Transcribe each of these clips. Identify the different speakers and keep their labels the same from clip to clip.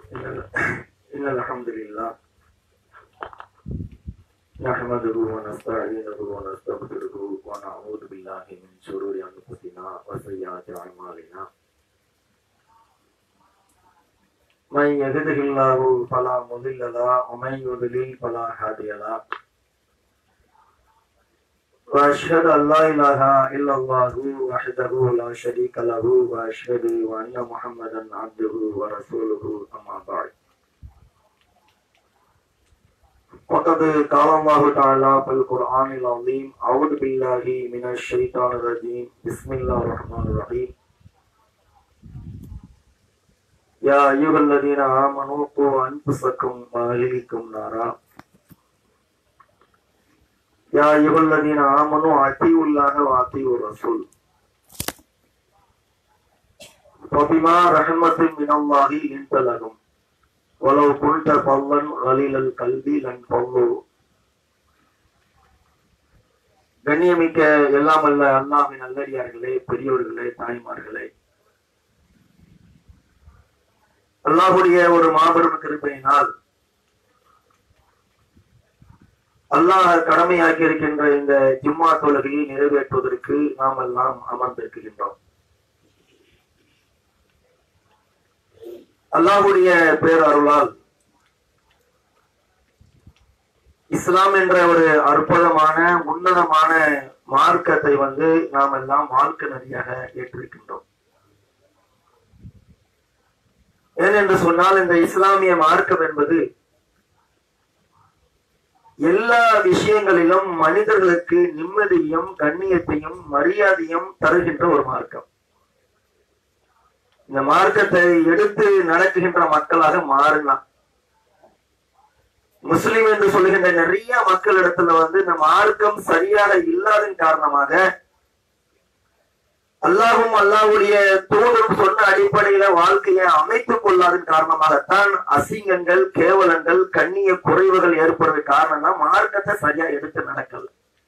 Speaker 1: إن إن الحمد لله نحمده ونستعينه ونستغفره ونعوذ بالله من شرور أنفسنا وسيئات أعمالنا من يهده الله فلا مضل له ومن يضلل فلا هادي له وأشهد أن لا إله إلا الله وحده لا شريك له وأشهد أن محمدا عبده ورسوله أما بعد وقد قال الله تعالى في القرآن العظيم أعوذ بالله من الشيطان الرجيم بسم الله الرحمن الرحيم يا أيها الذين آمنوا قوا أنفسكم وأهليكم نارا يا أيها الذين آمنوا أطيعوا الله وأطيعوا الرسول فبما رحمة من الله لنت لهم ولو كنت فظا غليل القلب لانفضوا கண்ணியமிக்க எல்லாம் அல்ல அல்லாஹின் நல்லடியார்களே பெரியோர்களே தாய்மார்களே அல்லாஹுடைய ஒரு மாபெரும் கிருப்பையினால் அல்லாஹ் கடமையாக்கி இருக்கின்ற இந்த ஜும்மா தொழுகையை நிறைவேற்றுவதற்கு நாம் எல்லாம் அமர்ந்திருக்கின்றோம் அல்லாஹுடைய பேரருளால் இஸ்லாம் என்ற ஒரு அற்புதமான உன்னதமான மார்க்கத்தை வந்து நாம் எல்லாம் மார்க்க நதியாக ஏற்றிருக்கின்றோம் ஏனென்று சொன்னால் இந்த இஸ்லாமிய மார்க்கம் என்பது எல்லா விஷயங்களிலும் மனிதர்களுக்கு நிம்மதியையும் கண்ணியத்தையும் மரியாதையும் தருகின்ற ஒரு மார்க்கம் இந்த மார்க்கத்தை எடுத்து நடக்குகின்ற மக்களாக மாறலாம் முஸ்லிம் என்று சொல்லுகின்ற நிறைய மக்களிடத்துல வந்து இந்த மார்க்கம் சரியாக இல்லாதன் காரணமாக அல்லாஹும் அல்லாஹுடைய தூதரும் சொன்ன அடிப்படையில வாழ்க்கையை அமைத்துக் கொள்ளாதன் காரணமாகத்தான் அசிங்கங்கள் கேவலங்கள் கண்ணிய குறைவுகள் ஏற்படுறது காரணம்னா மார்க்கத்தை சரியா எடுத்து நடக்கல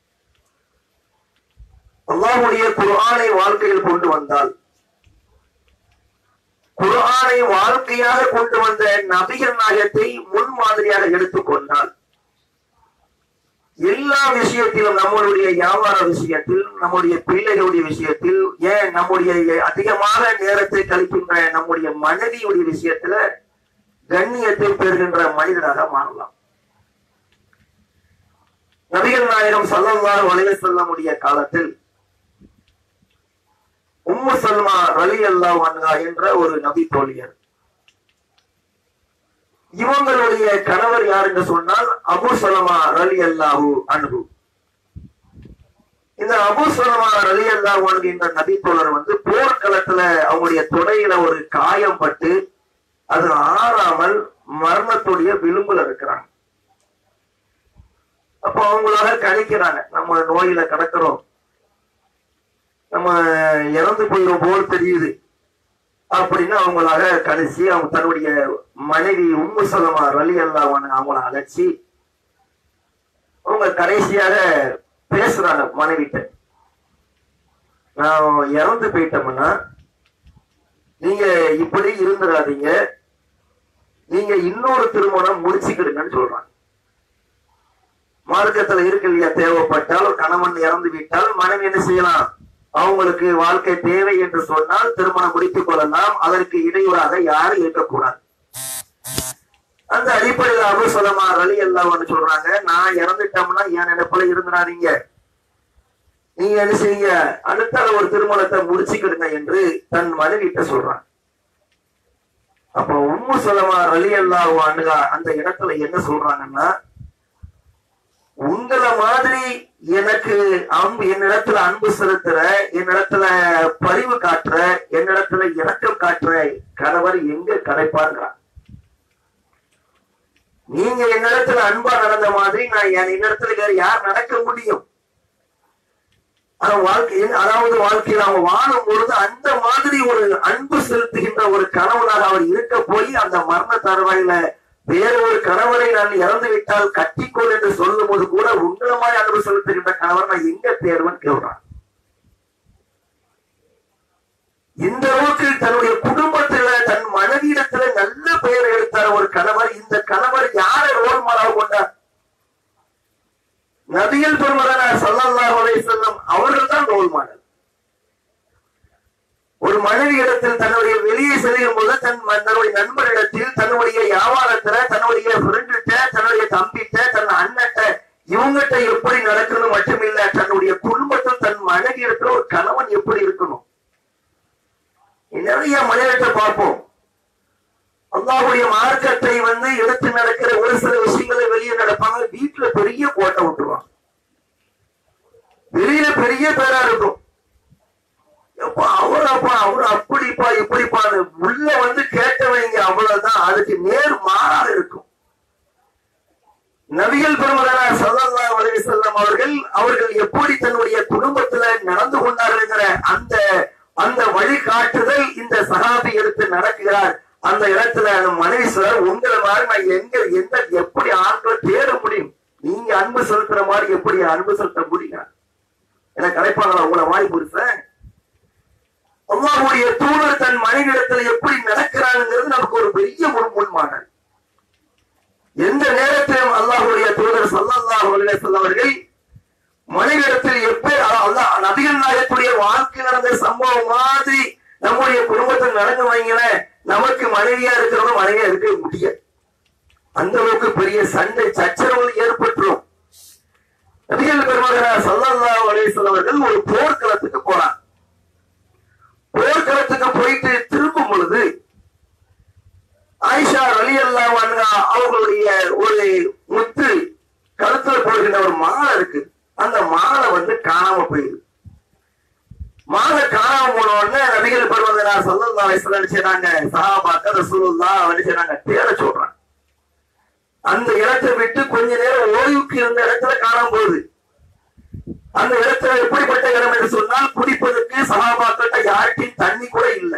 Speaker 1: அல்லாஹுடைய குர்ஆனை வாழ்க்கையில் கொண்டு வந்தால் குர்ஆனை வாழ்க்கையாக கொண்டு வந்த நபிகள் நாயகத்தை முன்மாதிரியாக எடுத்துக்கொண்டால் எல்லா விஷயத்திலும் நம்மளுடைய வியாபார விஷயத்தில் நம்முடைய பிள்ளைகளுடைய விஷயத்தில் ஏன் நம்முடைய அதிகமாக நேரத்தை கழிக்கின்ற நம்முடைய மனைவியுடைய விஷயத்துல கண்ணியத்தை பெறுகின்ற மனிதராக மாறலாம் நபிகள் நாயகம் சல்லல்லாஹு அலைஹி செல்லமுடைய காலத்தில் உம்மு சல்மா ரலி அல்லாஹ் அன்ஹா என்ற ஒரு நபி தோழியர் இவங்களுடைய கணவர் யார் என்று சொன்னால் அபு சலமா ரலி அல்லாஹு அன்பு இந்த அபு சலமா ரலி அல்லாஹு அன்பு என்ற நபி தோழர் வந்து போர்க்களத்துல அவங்களுடைய தொடையில ஒரு காயம் பட்டு அது ஆறாமல் மரணத்துடைய விளிம்புல இருக்கிறாங்க அப்ப அவங்களாக கணிக்கிறாங்க நம்ம நோயில கிடக்கிறோம் நம்ம இறந்து போயிடும் போல் தெரியுது அப்படின்னு அவங்களாக கணிச்சு அவங்க தன்னுடைய மனைவி உம்மு சலமா ரலி அல்லாவன் அவங்கள அழைச்சி அவங்க கடைசியாக பேசுறாங்க மனைவிட்ட நான் இறந்து போயிட்டோம்னா நீங்க இப்படி இருந்துடாதீங்க நீங்க இன்னொரு திருமணம் முடிச்சுக்கிடுங்கன்னு சொல்றாங்க மார்க்கத்துல இருக்கு இல்லையா தேவைப்பட்டால் கணவன் இறந்து விட்டால் மனைவி என்ன செய்யலாம் அவங்களுக்கு வாழ்க்கை தேவை என்று சொன்னால் திருமணம் முடித்துக் கொள்ளலாம் அதற்கு இடையூறாக யாரும் இருக்கக்கூடாது அந்த அடிப்படையில் அபு சொல்லமா ரலி எல்லாம் சொல்றாங்க நான் இறந்துட்டோம்னா என் நினைப்புல இருந்துடாதீங்க நீங்க என்ன செய்யுங்க அடுத்த ஒரு திருமணத்தை முடிச்சுக்கிடுங்க என்று தன் மனைவிட்ட சொல்றாங்க அப்ப உம்மு சொல்லமா ரலி அல்லாஹ் அந்த இடத்துல என்ன சொல்றாங்கன்னா உங்களை மாதிரி எனக்கு அன்பு என்னிடத்துல அன்பு செலுத்துற என்னிடத்துல பரிவு காட்டுற என்னிடத்துல இரக்கம் காட்டுற கணவர் எங்க கிடைப்பாருங்கிறார் நீங்க என்னிடத்துல அன்பா நடந்த மாதிரி நான் என் என்னிடத்துல வேற யார் நடக்க முடியும் ஆனா வாழ்க்கை அதாவது வாழ்க்கையில் அவன் வாழும் பொழுது அந்த மாதிரி ஒரு அன்பு செலுத்துகின்ற ஒரு கணவனாக அவர் இருக்க போய் அந்த மரண தருவாயில வேற ஒரு கணவரை நான் இறந்து விட்டால் கட்டிக்கொள் என்று சொல்லும் போது கூட உங்களை மாதிரி அன்பு செலுத்துகின்ற கணவர் நான் எங்க தேர்வன் கேள்றான் இந்த அளவுக்கு தன்னுடைய குடும்பத்துல தன் மனைவியிடத்துல நல்ல பெயர் எடுத்த மனைவிடத்தில் தன்னுடைய வெளியே செல்லும் போது தன் ம- தன்னுடைய நண்பரிடத்தில் தன்னுடைய வியாபாரத்துல தன்னுடைய ஃப்ரெண்ட்கிட்ட தன்னுடைய தம்பிட்ட தன் அண்ணன்ட்ட இவங்கிட்ட எப்படி நடக்கணும் மட்டுமில்ல தன்னுடைய குடும்பத்தில் தன் மனைவி இடத்துல ஒரு கணவன் எப்படி இருக்கணும் நிறைய மனிதர்கிட்ட பார்ப்போம் அல்லாஹ்வுடைய மார்க்கத்தை வந்து எடுத்து நடக்கிற ஒரு சில விஷயங்களை வெளியே நடப்பாங்க வீட்டுல பெரிய கோட்டை விட்டுருவாங்க வெளியில பெரிய பேரா இருக்கும் எப்பா அவர் அப்பா அவர் அப்படிப்பா இப்படிப்பா உள்ள வந்து கேட்டவங்க அவ்வளவுதான் அதுக்கு நேர் மாறாக இருக்கும் நபிகள் பெருமகனார் ஸல்லல்லாஹு அலைஹி வஸல்லம் அவர்கள் அவர்கள் எப்படி தன்னுடைய குடும்பத்துல நடந்து கொண்டார்கள்ங்கிற அந்த அந்த வழிகாட்டுதல் இந்த சஹாபி எடுத்து நடக்கிறார் அந்த இடத்துல அந்த மனைவி சொல்ற உங்களை மாதிரி நான் எங்க எந்த எப்படி ஆட்களை தேட முடியும் நீங்க அன்பு செலுத்துற மாதிரி எப்படி அன்பு செலுத்த முடியும் எனக்கு கிடைப்பாங்களா உங்களை வாய் புருஷன் அல்லாஹ்வுடைய தூதர் தன் மனைவிடத்தில் எப்படி நடக்கிறாங்கிறது நமக்கு ஒரு பெரிய ஒரு முன்மாடல் எந்த நேரத்திலும் அல்லாஹ்வுடைய தூதர் ஸல்லல்லாஹு அலைஹி வஸல்லம் அவர்கள் மனைவிடத்தில் எப்படி அல்லாஹ் நபிகள் நாயகத்துடைய வாழ்க்கை நடந்த சம்பவம் மாதிரி நம்முடைய குடும்பத்தில் நடந்து வைங்களேன் நமக்கு மனைவியா இருக்கிறவங்க மனைவியா இருக்க முடியாது அந்த அளவுக்கு பெரிய சண்டை சச்சரவுகள் ஏற்பட்டுரும் நபிகள் பெருமகனார் ஸல்லல்லாஹு அலைஹி வஸல்லம் அவர்கள் ஒரு போர்க்களத்துக்கு போறாங்க போர்க்களத்துக்கு போயிட்டு திரும்பும் பொழுது ஆயிஷா அலி அல்லா அவங்களுடைய ஒரு முத்து கழுத்துல போடுகின்ற ஒரு மாலை இருக்கு அந்த மாலை வந்து காணாம போயிடுது மாலை காணாம போன உடனே நபிகள் பருவதனார் சொல்லல்லா வயசுல நினைச்சாங்க சஹாபாக்க ரசூலுல்லா நினைச்சாங்க தேட சொல்றாங்க அந்த இடத்தை விட்டு கொஞ்ச நேரம் ஓய்வுக்கு இருந்த இடத்துல காணாம போகுது அந்த இடத்துல எப்படிப்பட்ட இடம் என்று சொன்னால் குடிப்பதற்கு சகாபாக்கிட்ட யார்கிட்டையும் தண்ணி கூட இல்லை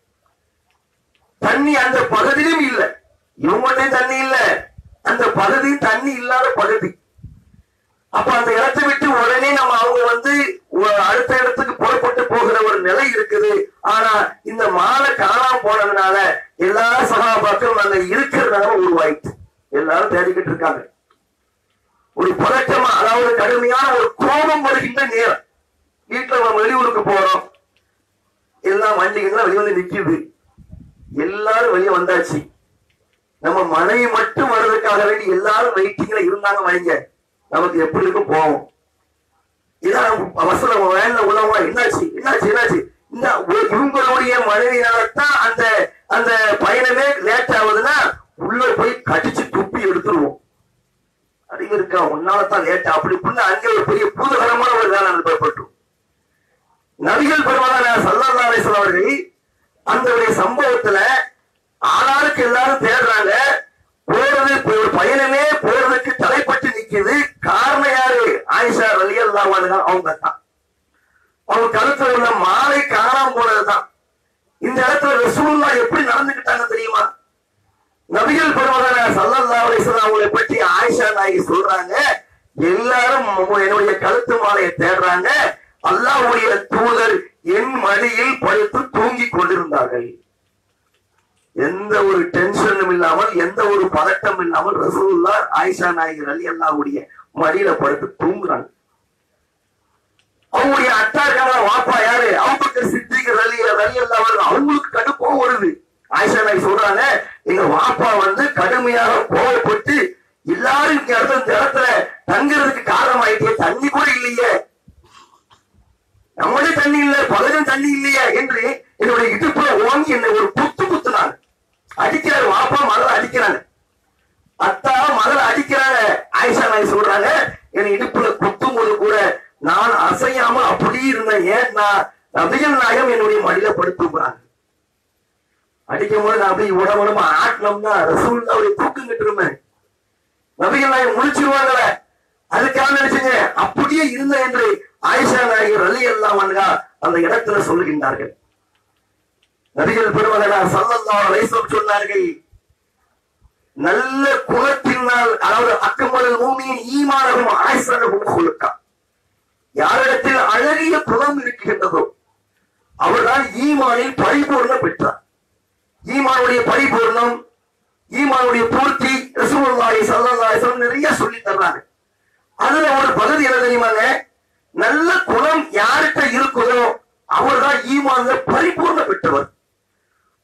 Speaker 1: தண்ணி அந்த பகுதியிலும் இல்லை இவங்கள்டையும் தண்ணி இல்ல அந்த பகுதியும் தண்ணி இல்லாத பகுதி அப்ப அந்த இடத்தை விட்டு உடனே நம்ம அவங்க வந்து ஒ- அடுத்த இடத்துக்கு புறப்பட்டு போகிற ஒரு நிலை இருக்குது ஆனா இந்த மாலை காணாம போனதுனால எல்லா சகாபாக்களும் அங்க இருக்கிற நிலைமை உருவாயிட்டு எல்லாரும் தேடிக்கிட்டு இருக்காங்க ஒரு பதட்டமா அதாவது கடுமையான ஒரு கோபம் வருகின்ற நேரம் வீட்டுல நம்ம வெளியூருக்கு போறோம் எல்லாம் வண்டிகள்லாம் வெளியே வந்து நிக்குது எல்லாரும் வெளியே வந்தாச்சு நம்ம மனைவி மட்டும் வர்றதுக்காக வேண்டி எல்லாரும் வெயிட்டிங்ல இருந்தாங்க வைங்க நமக்கு எப்படி இருக்கும் போவோம் இதான் அவசர வேலை உள்ளவங்க என்னாச்சு என்னாச்சு என்னாச்சு இந்த ஒரு- இவங்களுடைய மனைவியாலத்தான் அந்த அந்த பயணமே லேட் ஆகுதுன்னா உள்ள போய் கடிச்சு துப்பி எடுத்துருவோம் அறிவு இருக்கா உன்னாலதான் லேட் அப்படி இப்படின்னு அங்கே ஒரு பெரிய பூதகரமான ஒரு வேலை அனுப்பப்பட்டு நபிகள் பெருமானான சல்லல்லா அலிஸ்லாம் அவர்கள் அந்த ஒரு சம்பவத்துல ஆளாளுக்கு எல்லாரும் தேடுறாங்க போறது இப்ப ஒரு பயணமே போறதுக்கு தலைப்பட்டு நிக்குது காரணம் யாரு ஆயிஷா அலி அல்லா அவங்க தான் அவங்க கருத்துல உள்ள மாலை காணாம போனதுதான் இந்த இடத்துல ரசூல்லா எப்படி நடந்துக்கிட்டாங்க தெரியுமா நபிகள் பெருமகன சல்லல்லா அலிஸ்லாம் அவங்களை பற்றி ஆயிஷா நாயகி சொல்றாங்க எல்லாரும் மு- என்னுடைய கழுத்து மாலையை தேடுறாங்க அல்லாஹ்வுடைய தூதர் என் மடியில் படுத்து தூங்கிக் கொண்டிருந்தார்கள் எந்த ஒரு டென்ஷனும் இல்லாமல் எந்த ஒரு பதட்டம் இல்லாமல் ரசூலுல்லா ஆயிஷா நாயகர் அலி அல்லாஹ்வுடைய மடியில படுத்து தூங்குறாங்க அவங்களுடைய அத்தாக்கான வாப்பா யாரு அவங்க சித்திக்கு ரலி ரலி அல்லாஹ் அவங்களுக்கு கடுப்போம் வருது ஆயிஷா நாயகி சொல்றாங்க எங்க வாப்பா வந்து கடுமையாக கோவப்பட்டு எல்லாரும் இங்க இடத்துல இந்த இடத்துல தங்குறதுக்கு காரணம் ஆயிட்டே தண்ணி கூட இல்லையே நம்மளே தண்ணி இல்ல பலரும் தண்ணி இல்லையா என்று என்னுடைய இடுப்புல ஓங்கி என்னை ஒரு குத்து குத்துனாங்க அடிக்கிறாரு வாப்பா மலர் அடிக்கிறாங்க அத்தா மலர் அடிக்கிறாங்க ஆயிஷா நாய் சொல்றாங்க என் இடுப்புல குத்தும் போது கூட நான் அசையாம அப்படியே இருந்தேன் ஏன்னா நபிகள் நாயகம் என்னுடைய மடியில படுத்துக்கிறாங்க அடிக்கும் போது நான் அப்படியே உடம்புடமா ஆட்டினோம்னா ரசூல்லாவுடைய தூக்கம் கட்டுருமே நபிகள் நாயகம் முழிச்சிருவாங்களே அதுக்காக நினைச்சுங்க அப்படியே இருந்த என்று ஆயிஷா நாயகர் அலி எல்லாம் அந்த இடத்துல சொல்லுகின்றார்கள் நபிகள் பெருமகனார் சல்லல்லாஹு அலைஹி வஸல்லம் சொன்னார்கள் நல்ல குணத்தினால் அதாவது அக்கமல் மூமியின் ஈமானகும் ஆய்சனகும் கொடுக்கா யாரிடத்தில் அழகிய குணம் இருக்கின்றதோ அவர்தான் ஈமானில் பரிபூர்ணம் பெற்றார் ஈமானுடைய பரிபூர்ணம் ஈமானுடைய பூர்த்தி ரசூலுல்லாஹி ஸல்லல்லாஹு அலைஹி வஸல்லம் நிறைய சொல்லி தர்றாங்க அதுல ஒரு பகுதி என்ன தெரியுமாங்க நல்ல குணம் யார்கிட்ட இருக்குதோ அவர்தான் ஈமான்ல பரிபூர்ணம் பெற்றவர்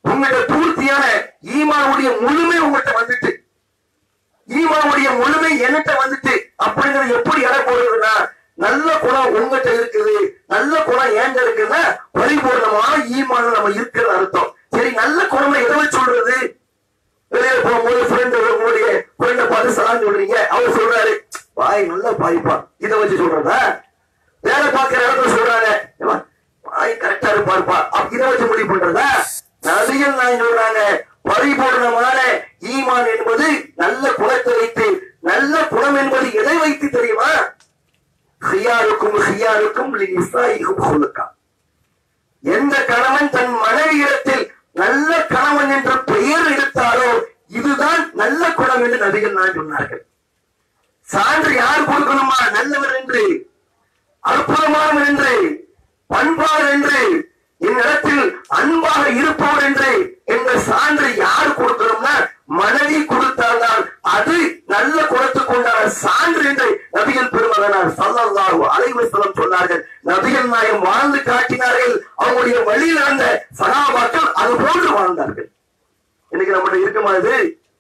Speaker 1: உங்கள்கிட்ட பூர்த்தியான ஈமானுடைய முழுமை உங்கள்கிட்ட வந்துட்டு ஈமானுடைய முழுமை என்கிட்ட வந்துட்டு அப்படிங்கிறது எப்படி இடம் போடுறதுன்னா நல்ல குணம் உங்ககிட்ட இருக்குது நல்ல குணம் ஏங்க இருக்குன்னா பரிபூர்ணமான ஈமான் நம்ம இருக்கிற அர்த்தம் சரி நல்ல குணம் எதை வச்சு சொல்றது வெளியில போகும்போது ஃப்ரெண்ட் உங்களுடைய ஃப்ரெண்ட பார்த்து சலாம் சொல்றீங்க அவர் சொல்றாரு பாய் நல்ல பாய்ப்பா இதை வச்சு சொல்றதா வேலை பார்க்கிற இடத்துல சொல்றாங்க "ஏம்மா, பாய் கரெக்டா இருப்பாருப்பா அப்ப இதை வச்சு முடிவு பண்றதா நபிகள் நான் சொல்றாங்க பரிபூர்ணமான ஈமான் என்பது நல்ல குணத்தை வைத்து நல்ல குணம் என்பது எதை வைத்து தெரியுமா ஹியாருக்கும் ஹியாருக்கும் லினிசாயிகும் ஹுலுக்கா எந்த கணவன் தன் மனைவியிடத்தில் நல்ல கணவன் என்ற பெயர் எடுத்தாலோ இதுதான் நல்ல குணம் என்று நபிகள் நான் சொன்னார்கள் சான்று யார் கொடுக்கணுமா நல்லவர் என்று அற்புதமானவர் என்று பண்பாளர் என்று என்னிடத்தில் அன்பாக இருப்பவர் என்று என்ற சான்றை யார் கொடுக்கணும்னா மனைவி கொடுத்தால்தான் அது நல்ல குணத்துக்கு உண்டான சான்று என்று நபிகள் பெருமகனார் சல்லல்லாஹு அலைஹி வஸல்லம் சொன்னார்கள் நபிகள் நாயகம் வாழ்ந்து காட்டினார்கள் அவங்களுடைய வழியில் அந்த சகாபாக்கள் அது போன்று வாழ்ந்தார்கள் இன்னைக்கு நம்மகிட்ட இருக்குமா இது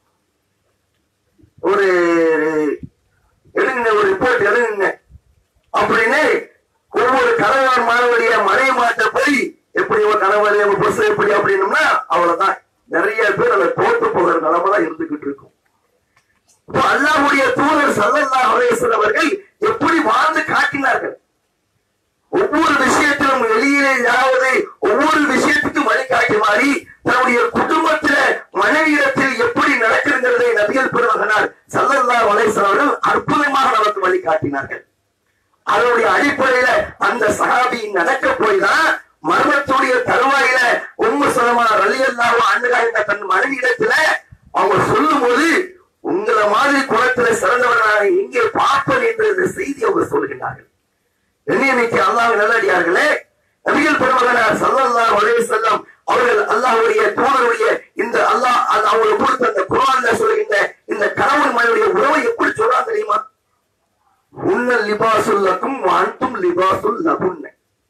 Speaker 1: ஒரு எடுங்க ஒரு ரிப்போர்ட் எடுங்க அப்படின்னு ஒவ்வொரு கணவன் மாணவருடைய மனைவி மாட்ட போய் எப்படி ஒரு கணவர் ஒரு பஸ் எப்படி அப்படின்னம்னா அவ்வளவுதான் நிறைய பேர் அதை தோத்து போகிற நிலைமை தான் இருந்துகிட்டு இருக்கும் இப்போ அல்லாஹ்வுடைய தூதர் சல்லல்லாஹு அலைஹி வஸல்லம் அவர்கள் எப்படி வாழ்ந்து காட்டினார்கள் ஒவ்வொரு விஷயத்திலும் வெளியிலேயாவது ஒவ்வொரு விஷயத்துக்கும் வழிகாட்டுமாறி தன்னுடைய குடும்பத்தில மனைவியிடத்தில் எப்படி நடக்கிறதை நபிகள் பெருமகனார் சல்லல்லாஹு அலைஹி வஸல்லம் அவர்கள் அற்புதமாக நமக்கு வழிகாட்டினார்கள் அதனுடைய அடிப்படையில அந்த சஹாபி நடக்க போய் தான் மர்மத்துடைய தருவாயில உம்மு சொல்லமா ரலி அல்லாஹ் அண்ணுகா என்ற தன் மனைவியிடத்துல அவங்க சொல்லும் போது உங்களை மாதிரி குலத்துல சிறந்தவர் நான் எங்கே பார்ப்பேன் என்று இந்த செய்தி அவங்க சொல்கின்றார்கள் எண்ணியமைக்கு அல்லாஹ் நல்லடியார்களே நபிகள் பெருமகனார் சல்லல்லாஹு அலைஹி வஸல்லம் அவர்கள் அல்லாஹ்வுடைய தூதருடைய இந்த அல்லாஹ் அது அவங்களுக்கு கொடுத்த அந்த குர்ஆன்ல சொல்கின்ற இந்த கணவன் மனைவியுடைய உறவை எப்படி சொல்றாங்க தெரியுமா உன்ன லிபாசுல்லக்கும் வான்தும் லிபாசுல் லகுன்ன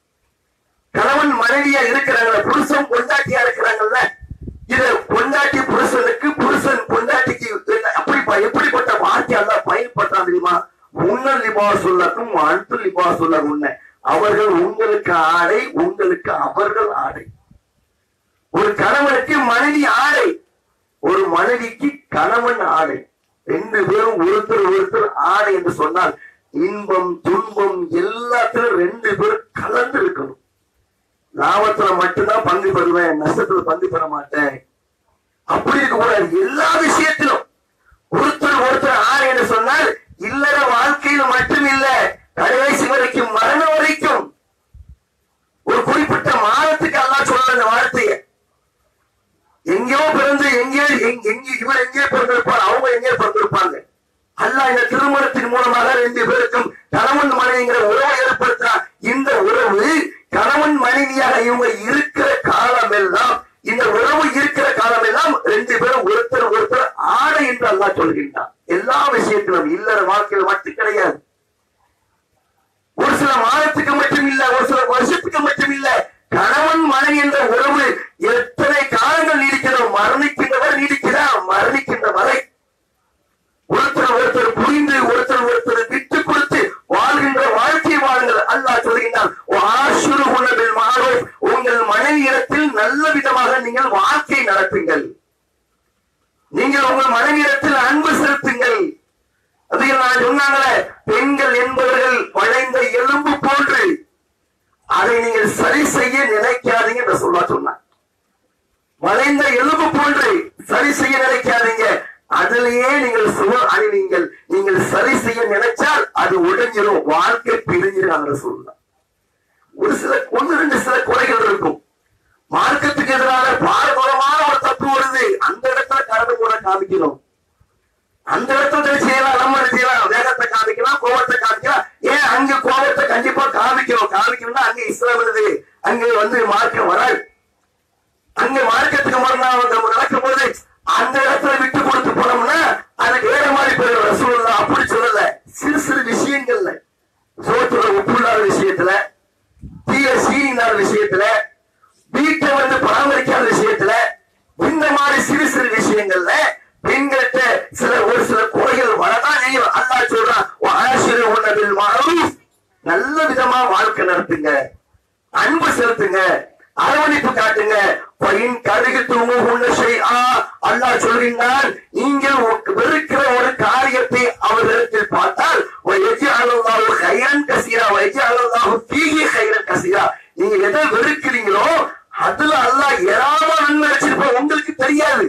Speaker 1: கணவன் மனைவியா இருக்கிறாங்கல்ல புருஷன் பொண்டாட்டியா இருக்கிறாங்கல்ல இத பொண்டாட்டி புருஷனுக்கு புருஷன் பொண்டாட்டிக்கு என்ன- அப்படிப்பா எப்படிப்பட்ட வார்த்தை எல்லாம் பயன்படுத்தான் தெரியுமா உன்ன லிபாசுல்லக்கும் வான்து லிபாசுல்ல உன்ன அவர்கள் உங்களுக்கு ஆடை உங்களுக்கு அவர்கள் ஆடை ஒரு கணவனுக்கு மனைவி ஆடை ஒரு மனைவிக்கு கணவன் ஆடை ரெண்டு பேரும் ஒருத்தர் ஒருத்தர் ஆடை என்று சொன்னால் இன்பம் துன்பம் எல்லாத்திலும் ரெண்டு பேரும் கலந்து இருக்கணும் லாபத்துல மட்டும்தான் பங்கு பெறுவேன் நஷ்டத்துல பங்கு பெற மாட்டேன் அப்படி இருக்கக்கூடாது எல்லா விஷயத்திலும் ஒருத்தர் ஒருத்தர் ஆணை என்று சொன்னால் இல்லற வாழ்க்கையில் மட்டும் இல்ல கடைசி வரைக்கும் மரணம் வரைக்கும் ஒரு குறிப்பிட்ட மாதத்துக்கு அல்லாஹ் சொல்ல அந்த வார்த்தையை எங்கேயோ பிறந்து எங்கே எங்க- எங்க இவர் எங்கே பிறந்திருப்பார் அவங்க எங்கே பிறந்திருப்பாங்க அல்லாஹ் இந்த திருமணத்தின் மூலமாக ரெண்டு பேருக்கும் கணவன் மனைவிங்கிற உறவை ஏற்படுத்தினார் இந்த உறவு கணவன் மனைவியாக இவங்க இருக்கிற காலம் எல்லாம் இந்த உறவு இருக்கிற காலம் எல்லாம் ரெண்டு பேரும் ஒருத்தர் ஒருத்தர் ஆடை என்று அல்லாஹ் சொல்கின்றான் எல்லா விஷயத்திலும் இல்லற வாழ்க்கையில் மட்டும் கிடையாது ஒரு சில மாதத்துக்கு மட்டும் இல்ல ஒரு சில வருஷத்துக்கு மட்டும் இல்ல கணவன் மனைவி என்ற உறவு எத்தனை காலங்கள் நீடிக்கிறோம் மரணிக்கின்றவர் நீடிக்கிறார் மரணிக்கின்ற வரை ஒருத்தர் ஒருத்தர் புரிந்து ஒருத்தர் ஒருத்தர் விட்டு கொடுத்து வாழ்கின்ற வாழ்க்கை வாழுங்கள் அல்லாஹ் சொல்கின்றான் "வஆஷிரு உன்னபில் மஅரூஃப்." உங்கள் மனைவியிடத்தில் நல்ல விதமாக நீங்கள் வாழ்க்கை நடத்துங்கள் நீங்கள் உங்கள் மனைவியிடத்தில் அன்பு செலுத்துங்கள் அதில் நான் சொன்னாங்களே பெண்கள் என்பவர்கள் வளைந்த எலும்பு போன்று அதை நீங்கள் சரி செய்ய நினைக்காதீங்க என்று சொல்ல சொன்னான் வளைந்த எலும்பு போன்று சரி செய்ய நினைக்காதீங்க அதிலேயே நீங்கள் சுவர் அணிவீங்கள் நீங்கள் சரி செய்ய நினைச்சால் அது உடைஞ்சிரும் வாழ்க்கை பிரிஞ்சிரும் சொல்லலாம் ஒரு சில ஒன்று ரெண்டு சில குறைகள் இருக்கும் மார்க்கத்துக்கு எதிரான பாரதூரமான ஒரு தப்பு வருது அந்த இடத்துல கரடு கூட காமிக்கணும் அந்த இடத்துல செய்யலாம் நம்ம செய்யலாம் வேகத்தை காமிக்கலாம் கோபத்தை காமிக்கலாம் ஏன் அங்க கோபத்தை கண்டிப்பா காமிக்கணும் காமிக்கணும்னா அங்க இஸ்லாம் இருக்குது அங்க வந்து மார்க்கம் வராது அங்க மார்க்கத்துக்கு மறுநாள் நம்ம நடக்கும் போது அந்த இடத்துல விட்டு கொடுத்து போனோம்னா அதுக்கு வேற மாதிரி போயிடும் ரசூல்லா அப்படி சொல்லல சிறு சிறு விஷயங்கள்ல சோத்துல உப்பு இல்லாத விஷயத்துல தீய சீனி இல்லாத விஷயத்துல வீட்டை வந்து பராமரிக்காத விஷயத்துல விஷயங்கள்ல பெண்கள்கிட்ட சில ஒரு சில குறைகள் வரதான் செய்யும் அல்லாஹ் சொல்றான் ஆசிரியர் உன்னதில் மாறும் நல்ல விதமா வாழ்க்கை நடத்துங்க அன்பு செலுத்துங்க அரவணைப்பு காட்டுங்க பையன் கருகு தூங்க செய்யா அல்லாஹ் சொல்கின்றான் நீங்கள் உ- வெறுக்கிற ஒரு காரியத்தை அவர்களிடத்தில் பார்த்தால் அல்லாஹ் கைரன் கசீரா வைஜி அல்லாஹ் தீகி கைரன் கசீரா நீங்க எதை வெறுக்கிறீங்களோ அதுல அல்லாஹ் ஏராளமா நன்மை வச்சிருப்போம் உங்களுக்கு தெரியாது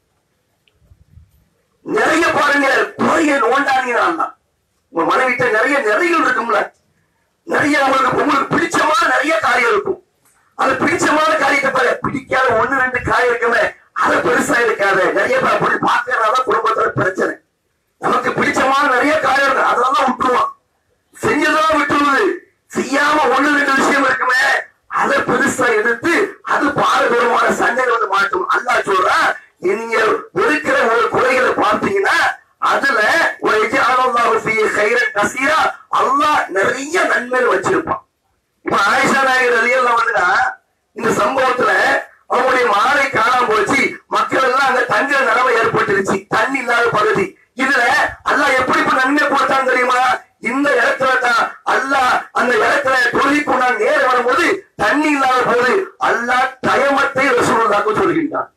Speaker 1: நிறைய பாருங்க குறைய நோண்டானீங்கன்னா உங்க மனைவிட்ட நிறைய நிறைகள் இருக்கும்ல நிறைய உங்களுக்கு உங்களுக்கு பிடிச்சமான நிறைய காரியம் இருக்கும் அது பிடிச்சமான காரியத்தை பாரு பிடிக்காத ஒண்ணு ரெண்டு காரியம் இருக்குமே அதை பெருசா இருக்காது நிறைய பேர் அப்படி பாக்குறதால குடும்பத்தோட பிரச்சனை நமக்கு பிடிச்சமான நிறைய காரியம் இருக்கு அதெல்லாம் விட்டுருவான் செஞ்சதெல்லாம் விட்டுருவது செய்யாம ஒண்ணு ரெண்டு விஷயம் இருக்குமே அதை பெருசா எடுத்து அது பாரதூரமான சண்டைகள் வந்து மாட்டும் அல்லாஹ் சொல்றா நீங்க வெறுக்கிற ஒரு குறைகளை பார்த்தீங்கன்னா அதுல ஒரு கைரன் கசீரா அல்லாஹ் நிறைய நன்மைகள் வச்சிருப்பான் இப்ப ஆயிஷா நாயகர் அலியெல்லாம் வந்துனா இந்த சம்பவத்துல அவங்களுடைய மாலை காணாம போச்சு மக்கள் எல்லாம் அங்க தங்குற நிலைமை ஏற்பட்டுருச்சு தண்ணி இல்லாத பகுதி இதுல அல்லாஹ் எப்படி இப்ப நன்மை கொடுத்தான்னு தெரியுமா இந்த இடத்துல தான் அல்லாஹ் அந்த இடத்துல தொழில் கொண்டாந்து நேர வரும்போது தண்ணி இல்லாத போது அல்லாஹ் தயமத்தை ரசூலுல்லாஹ்க்கு சொல்கின்றான்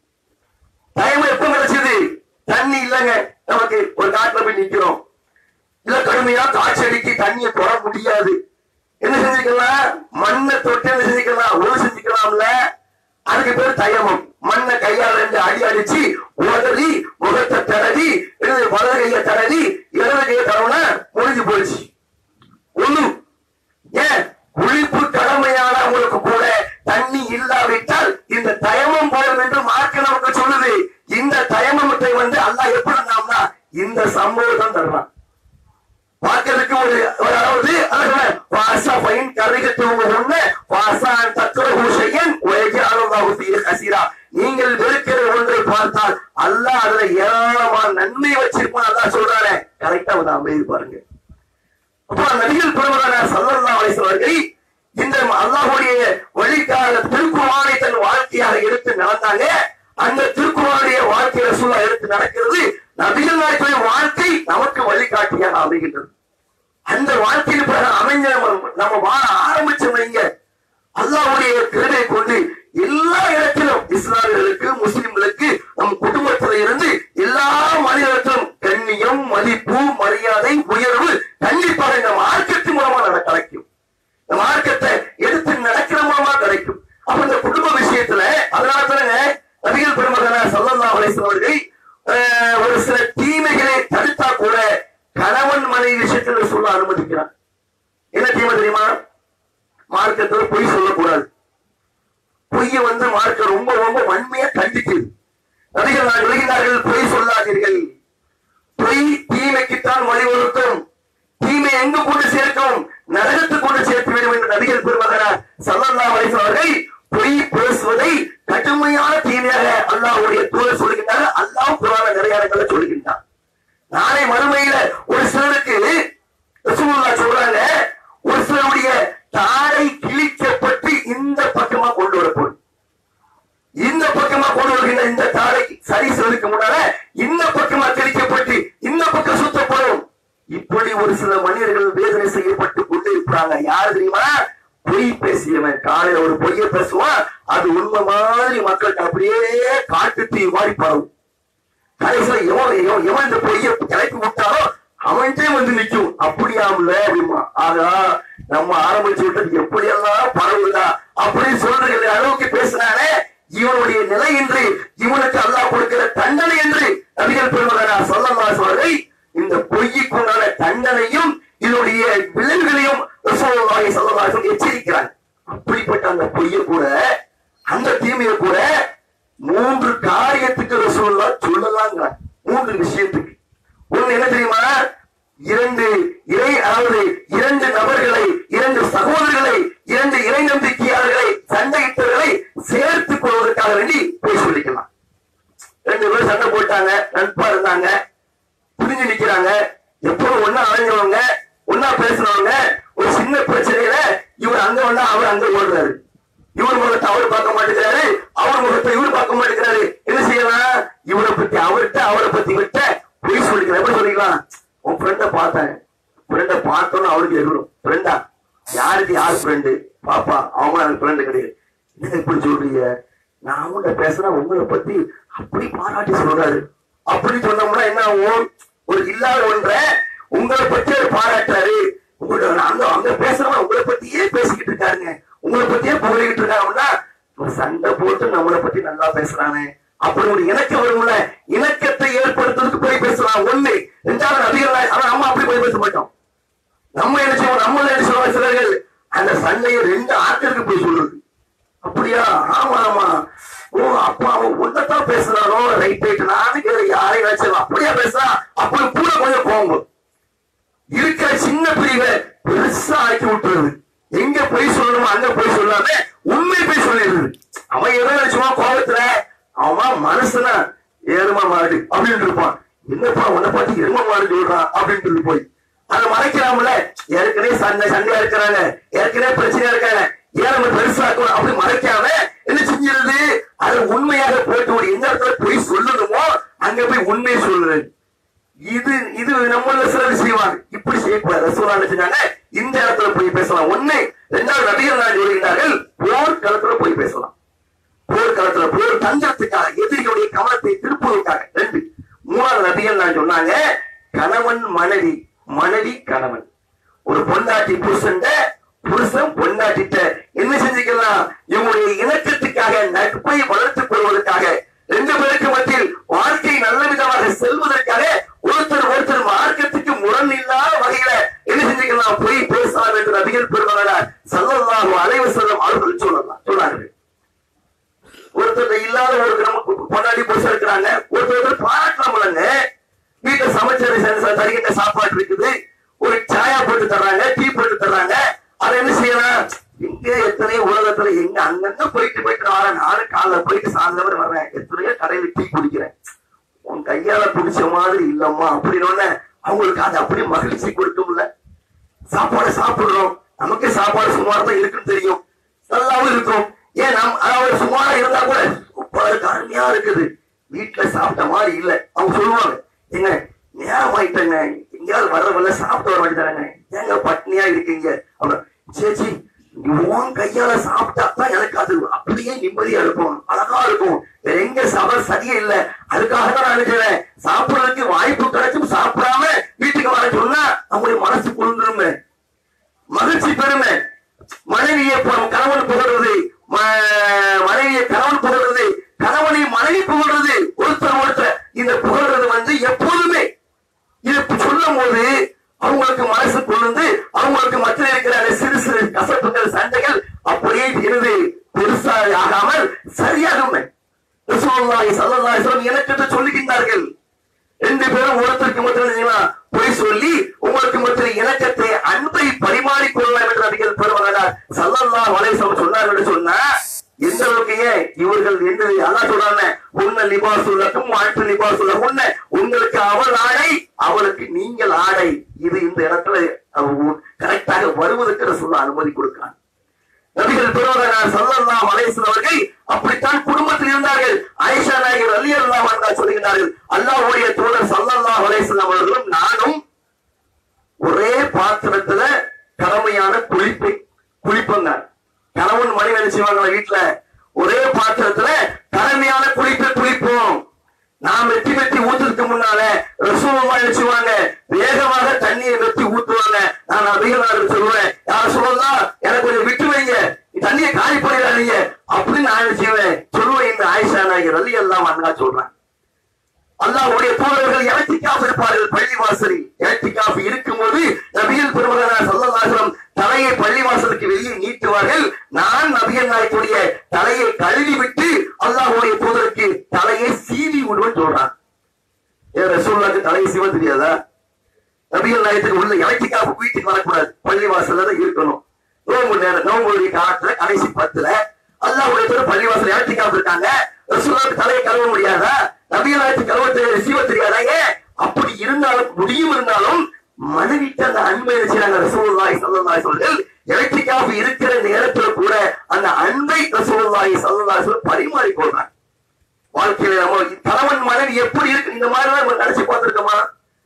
Speaker 1: தயமம் எப்ப கிடைச்சது தண்ணி இல்லைங்க நமக்கு ஒரு காட்டுல போய் நிக்கிறோம் இல்ல கடுமையா காய்ச்சடிக்கு தண்ணியை தொட முடியாது என்ன செஞ்சுக்கலாம் மண்ணை தொட்டு என்ன செஞ்சுக்கலாம் ஒரு செஞ்சுக்கலாம்ல அதுக்கு பேர் தயமம் மண்ணை கையால ரெண்டு அடி அடிச்சு உதறி முகத்தை தடவி இடது வலது கையை தடவி இடது கையை தடவுனா முடிஞ்சு போச்சு ஒண்ணு ஏன் குளிப்பு கடமையானவங்களுக்கு கூட தண்ணி இல்லாவிட்டால் இந்த தயமம் போடும் என்று மார்க்க நமக்கு சொல்லுது இந்த தயமத்தை வந்து அல்லாஹ் எப்படி நாம்னா இந்த சம்பவம் தர்றான் பார்க்கறதுக்கு ஒரு ஒரு அதாவது அதான் வாசா பையன் கருகத்துவங்க ஒண்ணு வாசான் தக்கரகு செய்யன் உலகி அலுவலாக கசீரா நீங்கள் வெறுக்கிற ஒன்றை பார்த்தால் அல்லாஹ் அதுல ஏராளமான நன்மை வச்சிருப்பான் அல்லாஹ் சொல்றாரு கரெக்டா வந்து அமைதி பாருங்க அப்ப நபிகள் பெருமகன சல்லல்லா அலிஸ்வர்கள் இந்த அல்லாஹுடைய வழிக்காக திருக்குறானை தன் வாழ்க்கையாக எடுத்து நடந்தாங்க அந்த திருக்குறானுடைய வாழ்க்கையில சூழ எடுத்து நடக்கிறது நபிகள் நாயகத்துடைய வாழ்க்கை நமக்கு வழிகாட்டியாக அமைகின்றது அந்த வாழ்க்கையில் பிறகு அமைஞ்ச நம்ம- நம்ம வாழ ஆரம்பிச்சோம் வைங்க அல்லாஹ்வுடைய கிருபை கொண்டு எல்லா இடத்திலும் இஸ்லாமியர்களுக்கு முஸ்லிம்களுக்கு நம் குடும்பத்தில் இருந்து எல்லா மனிதர்களும் கண்ணியம் மதிப்பு மரியாதை உயர்வு கண்டிப்பாக இந்த மார்க்கத்தின் மூலமா நட கிடைக்கும் இந்த மார்க்கத்தை எடுத்து நடக்கிற மூலமா கிடைக்கும் அப்ப இந்த குடும்ப விஷயத்துல அதனால தானங்க நபிகள் பெருமகன சல்லல்லா அலிஸ்லாம் அவர்கள் அஹ், ஒரு சில தீமைகளை தடுத்தா கூட கணவன் மனைவி விஷயத்துல சொல்ல அனுமதிக்கிறார் என்ன தீமை தெரியுமா மார்க்கத்துல பொய் சொல்லக்கூடாது பொய்ய வந்து மார்க்க ரொம்ப ரொம்ப வன்மையா கண்டிக்குது நபிகள் நான் விழுகினார்கள் பொய் சொல்லாதீர்கள் பொய் தீமைக்குத்தான் வழிவகுக்கும் தீமை எங்கு கொண்டு சேர்க்கும் நரகத்துக்கு கொண்டு சேர்த்து விடும் என்று நபிகள் பெருமகனார் சல்லல்லா அலிஸ்லாம் அவர்கள் பொய் பேசுவதை கடுமையான தீமையாக அல்லாஹ்வுடைய தூதர் சொல்லுகின்றார் அல்லாஹ் குரான நிறைய இடங்களை சொல்லுகின்றார் நாளை மறுமையில ஒரு சிலருக்கு ரசூலுல்லாஹ் சொல்றாங்க ஒரு சிலருடைய தாடை கிழிக்கப்பட்டு இந்த பக்கமா கொண்டு வரப்படும் இந்த பக்கமா கொண்டு வருகின்ற இந்த தாடை சரி செய்வதற்கு முன்னால இந்த பக்கமா கிழிக்கப்பட்டு இந்த பக்கம் சுத்தப்படும் இப்படி ஒரு சில மனிதர்கள் வேதனை செய்யப்பட்டு கொண்டு இருக்கிறாங்க யாரு தெரியுமா பொய் பேசியவன் காலையில ஒரு பொய்யை பேசுவான் அது உண்மை மாதிரி மக்கள்கிட்ட அப்படியே காட்டு தீ மாதிரி பரவும் கடைசியில எவன் எவன் எவன் இந்த பொய்ய கிளப்பி விட்டாரோ அவன்கிட்டே வந்து நிக்கும் அப்படியாமல அப்படிமா ஆகா நம்ம ஆரம்பிச்சு விட்டது எப்படியெல்லாம் பரவுதா அப்படின்னு சொல்ற அளவுக்கு பேசினானே இவனுடைய நிலை என்று இவனுக்கு அல்லாஹ் கொடுக்கிற தண்டனை என்று நபிகள் பெருமகனார் சொல்லலாம் அவர்கள் இந்த பொய்க்கு உண்டான தண்டனையும் இதனுடைய விளைவுகளையும் ரசூலுல்லாஹி ஸல்லல்லாஹு அலைஹி வஸல்லம் எச்சரிக்கிறாங்க அப்படிப்பட்ட அந்த பொய்யை கூட அந்த தீமையை கூட மூன்று காரியத்துக்கு ரசூல்லா சொல்லலாங்க மூன்று விஷயத்துக்கு ஒண்ணு என்ன தெரியுமா இரண்டு இறை அதாவது இரண்டு நபர்களை இரண்டு சகோதரர்களை இரண்டு இறை நம்பிக்கையாளர்களை சண்டையிட்டவர்களை சேர்த்துக் கொள்வதற்காக வேண்டி போய் சொல்லிக்கலாம் ரெண்டு பேரும் சண்டை போட்டாங்க நட்பா இருந்தாங்க புரிஞ்சு நிக்கிறாங்க எப்பவும் ஒண்ணா அலைஞ்சவங்க ஒண்ணா பேசுனவங்க ஒரு சின்ன பிரச்சனையில இவர் அங்க வந்தா அவர் அங்க ஓடுறாரு இவர் முகத்தை அவர் பார்க்க மாட்டேங்கிறாரு அவர் முகத்தை இவர் பார்க்க மாட்டேங்கிறாரு என்ன செய்யலாம் இவரை பார்த்தேன் ஃப்ரெண்டை பார்த்தோன்னு அவளுக்கு எதிரும் ஃப்ரெண்டா யாருக்கு யார் ஃப்ரெண்டு பாப்பா அவங்க எனக்கு ஃப்ரெண்டு கிடையாது என்ன இப்படி சொல்றீங்க நான் அவங்கள்ட்ட பேசுனா உங்களை பத்தி அப்படி பாராட்டி சொல்றாரு அப்படி சொன்னோம்னா என்ன ஆகும் ஒரு இல்லாத ஒன்றை உங்களை பத்தி அவர் பாராட்டுறாரு உங்களோட அங்க அங்க பேசுறவங்க உங்களை பத்தியே பேசிக்கிட்டு இருக்காருங்க உங்களை பத்தியே புகழிக்கிட்டு இருக்காங்கன்னா ஒரு சண்டை போட்டு நம்மளை பத்தி நல்லா பேசுறானே அப்படி ஒரு இணக்கம் வரும்ல இணக்கத்தை ஏற்படுத்துறதுக்கு போய் பேசலாம் ஒண்ணு ரெண்டாவது நபிகள் ஆனா நம்ம அப்படி போய் பேச மாட்டோம் நம்ம என்ன செய்வோம் நம்ம என்ன செய்வோம் சிலர்கள் அந்த சண்டையை ரெண்டு ஆட்களுக்கு போய் சொல்றது அப்படியா ஆமா ஆமா ஓ அப்பா அவன் ஒன்னதான் பேசுறானோ ரைட் ரைட் நானும் கேட்க யாரையும் வச்சு அப்படியா பேசுறா அப்படி கூட கொஞ்சம் போங்க இருக்கிற சின்ன பிரிவை பெருசா ஆக்கி விட்டுறது எங்க போய் சொல்லணுமோ அங்க போய் சொல்லாம உண்மை போய் சொல்லிடுறது அவன் ஏதோ நினைச்சுமா கோபத்துல அவன் மனசுனா ஏறுமா மாடு அப்படின்னு இருப்பான் என்னப்பா உன்னை பார்த்து எரும மாடு சொல்றான் அப்படின்னு சொல்லி போய் அதை மறைக்கிறாமல ஏற்கனவே சண்டை சண்டையா இருக்கிறாங்க ஏற்கனவே பிரச்சனையா இருக்காங்க ஏன் நம்ம பெருசாக்கணும் அப்படி மறைக்காம என்ன செஞ்சிருது அது உண்மையாக போட்டு ஒரு எந்த இடத்துல போய் சொல்லணுமோ அங்க போய் உண்மையை சொல்லுறது இது இது நம்மள சிலர் செய்வாங்க இப்படி செய்யக்கூடாது ரசூலா என்ன செஞ்சாங்க இந்த இடத்துல போய் பேசலாம் ஒண்ணு ரெண்டாவது நபிகள் நான் சொல்கிறார்கள் போர் களத்துல போய் பேசலாம் போர் களத்துல போர் தஞ்சத்துக்காக எதிரிகளுடைய கவனத்தை திருப்புவதற்காக ரெண்டு மூணாவது நபிகள் நான் சொன்னாங்க கணவன் மனைவி மனைவி கணவன் ஒரு பொண்டாட்டி புருஷன்ட புருஷன் பொண்டாட்டிட்ட என்ன செஞ்சுக்கலாம் இவங்களுடைய இணக்கத்துக்காக நட்பை வளர்த்துக் கொள்வதற்காக ரெண்டு பேருக்கு மத்தியில் வாழ்க்கை நல்ல விதமாக செல்வதற்காக ஒருத்தர் ஒருத்தர் மார்க்கத்துக்கு முரண் இல்லாத வகையில என்ன செஞ்சுக்கலாம் போய் பேசலாம் என்று நபிகள் பெருமகனார் சல்லல்லாஹு அலைஹி வஸல்லம் அவர்கள் சொல்லலாம் சொன்னார்கள் ஒருத்தர் இல்லாத ஒரு நமக்கு பொண்டாடி புருஷன் இருக்கிறாங்க ஒருத்தர் ஒருத்தர் பாராட்டலாம்லங்க வீட்டுல சமைச்சது தருகின்ற சாப்பாடு இருக்குது ஒரு சாயா போட்டு தர்றாங்க டீ போட்டு தர்றாங்க அதை என்ன செய்யலாம் இங்க எத்தனையோ உலகத்துல எங்க அங்கங்க போயிட்டு போயிட்டு வரேன் நானும் காலைல போயிட்டு சாயந்தரம் வர்றேன் எத்தனையோ கடையில டீ குடிக்கிறேன் உன் கையால பிடிச்ச மாதிரி இல்லம்மா அப்படின்னு உடனே அவங்களுக்கு அது அப்படியே மகிழ்ச்சி கொடுக்கும்ல சாப்பாடு சாப்பிடுறோம் நமக்கே சாப்பாடு சுமார் தான் இருக்குன்னு தெரியும் நல்லாவும் இருக்கும் ஏன் நம் அதாவது சுமாரா இருந்தா கூட சூப்பரா இருக்கு அருமையா இருக்குது வீட்டுல சாப்பிட்ட மாதிரி இல்ல அவங்க சொல்லுவாங்க ஏங்க நேரம் ஆயிட்டேங்க எங்கேயாவது வர்றவங்கள சாப்பிட்டு வர வேண்டியதானங்க ஏங்க பட்னியா இருக்கீங்க அப்புறம் சேச்சி உன் கையால சாப்பிட்டா தான் எனக்கு அது அப்படியே நிம்மதியா இருக்கும் அழகா இருக்கும் வேற எங்க சாப்பிட சரியே இல்ல அதுக்காக தான் நான் நினைக்கிறேன் சாப்பிடுறதுக்கு வாய்ப்பு கிடைச்சும் சாப்பிடாம வீட்டுக்கு வர சொன்னா அவங்களுடைய மனசு குளிர்ந்துருமே மகிழ்ச்சி பெருமை மனைவியை பு- கணவன் புகழ்றது ம- மனைவியை கணவன் புகழ்றது கணவனை மனைவி புகழ்றது ஒருத்தர் ஒருத்தர் இந்த புகழ்றது வந்து எப்போதுமே இது சொல்லும் போது அவங்களுக்கு மனசு கொண்டு அவங்களுக்கு மத்தியில் இருக்கிற அந்த சிறு சிறு கசப்புகள் சண்டைகள் அப்படியே இருந்து பெருசா ஆகாமல் சரியாகும் ரசூலுல்லாஹி ஸல்லல்லாஹு அலைஹி வஸல்லம் எனக்கு என்று சொல்லுகின்றார்கள் ரெண்டு பேரும் ஒருத்தருக்கு மட்டும் பொய் சொல்லி உங்களுக்கு மத்தியில் இணக்கத்தை அன்பை பரிமாறிக் கொள்ளலாம் என்று நபிகள் பெருமகனார் சல்லல்லாஹு அலைஹி வஸல்லம் சொன்னார் என்று சொன்னா எந்த அளவுக்கு ஏன் இவர்கள் என்று அல்லாஹ் சொல்றாங்க உன்ன லிபாசுல்லக்கும் வாழ்த்து லிபாசுல்ல உன்ன உங்களுக்கு அவள் ஆடை அவளுக்கு நீங்கள் ஆடை இது இந்த இடத்துல கரெக்டாக வருவதற்கு சொல்ல அனுமதி கொடுக்கிறான் நபிகள் பெருமகனார் சல்லல்லாஹு அலைஹி வஸல்லம் அவர்கள் அப்படித்தான் குடும்பத்தில் இருந்தார்கள் ஆயிஷா நாயகர் ரலியல்லாஹு அன்ஹா சொல்கிறார்கள் அல்லாஹ்வுடைய தூதர் சல்லல்லாஹு அலைஹி வஸல்லம் அவர்களும் நானும் ஒரே பாத்திரத்துல கடமையான குளிப்பை குளிப்பங்க கணவன் மனைவி என்ன செய்வாங்களா வீட்டுல ஒரே பாத்திரத்துல கடமையான குளிப்பை குளிப்போம் நாம் வெட்டி வெட்டி ஊத்துறதுக்கு முன்னால ரசூலமா என்ன செய்வாங்க வேகமாக தண்ணியை வெட்டி ஊத்துவாங்க நான் அதிகமாக சொல்லுவேன் யார சொல்லலாம் எனக்கு கொஞ்சம் விட்டு வைங்க தண்ணியை காலி பண்ணிடாதீங்க அப்படின்னு நான் என்ன செய்வேன் சொல்லுவேன் இந்த ஆயிஷா நாயகர் அள்ளி எல்லாம் அண்ணா சொல்றேன் அல்லாஹ்வுடைய தூதர்கள் இலத்திக்காஃப் இருப்பார்கள் பள்ளி வாசலில் இலத்திக்காஃப் இருக்கும்போது நபிகள் பெருமகனார் சல்லல்லாஹுரம் தலையை பள்ளி வாசலுக்கு வெளியே நீட்டுவார்கள் நான் நபிகள் நாயக்குடைய தலையை கழுவி விட்டு அல்லாஹ்வுடைய தூதருக்கு தலையை சீவி விடுவேன் சொல்றான் ஏன் ரசூல்லாக்கு தலையை சீவ தெரியாதா நபிகள் நாயத்துக்கு உள்ள இலத்திக்காஃப் வீட்டுக்கு வரக்கூடாது பள்ளி வாசல்ல தான் இருக்கணும் நோம்பு நேரம் நோம்புடைய காலத்துல கடைசி பத்துல அல்லாஹ்வுடைய தூதர் பள்ளி வாசல் இலத்திக்காஃப் இருக்காங்க ரசூல்லாக்கு தலையை கழுவ முடியாதா நபிகளாயத்து கழுவ தெரியாது சீவ தெரியாதா ஏன் அப்படி இருந்தாலும் முடியும் இருந்தாலும் மனைவிட்டு அந்த அன்பை செய்யறாங்க ரசூலுல்லாஹி ஸல்லல்லாஹு அலைஹி வஸல்லம் எலக்ட்ரிக்காக இருக்கிற நேரத்துல கூட அந்த அன்பை ரசூலுல்லாஹி ஸல்லல்லாஹு அலைஹி வஸல்லம் பரிமாறிக் கொள்றாங்க வாழ்க்கையில நம்ம கணவன் மனைவி எப்படி இருக்கு இந்த மாதிரி எல்லாம் நம்ம நினைச்சு பார்த்திருக்கோமா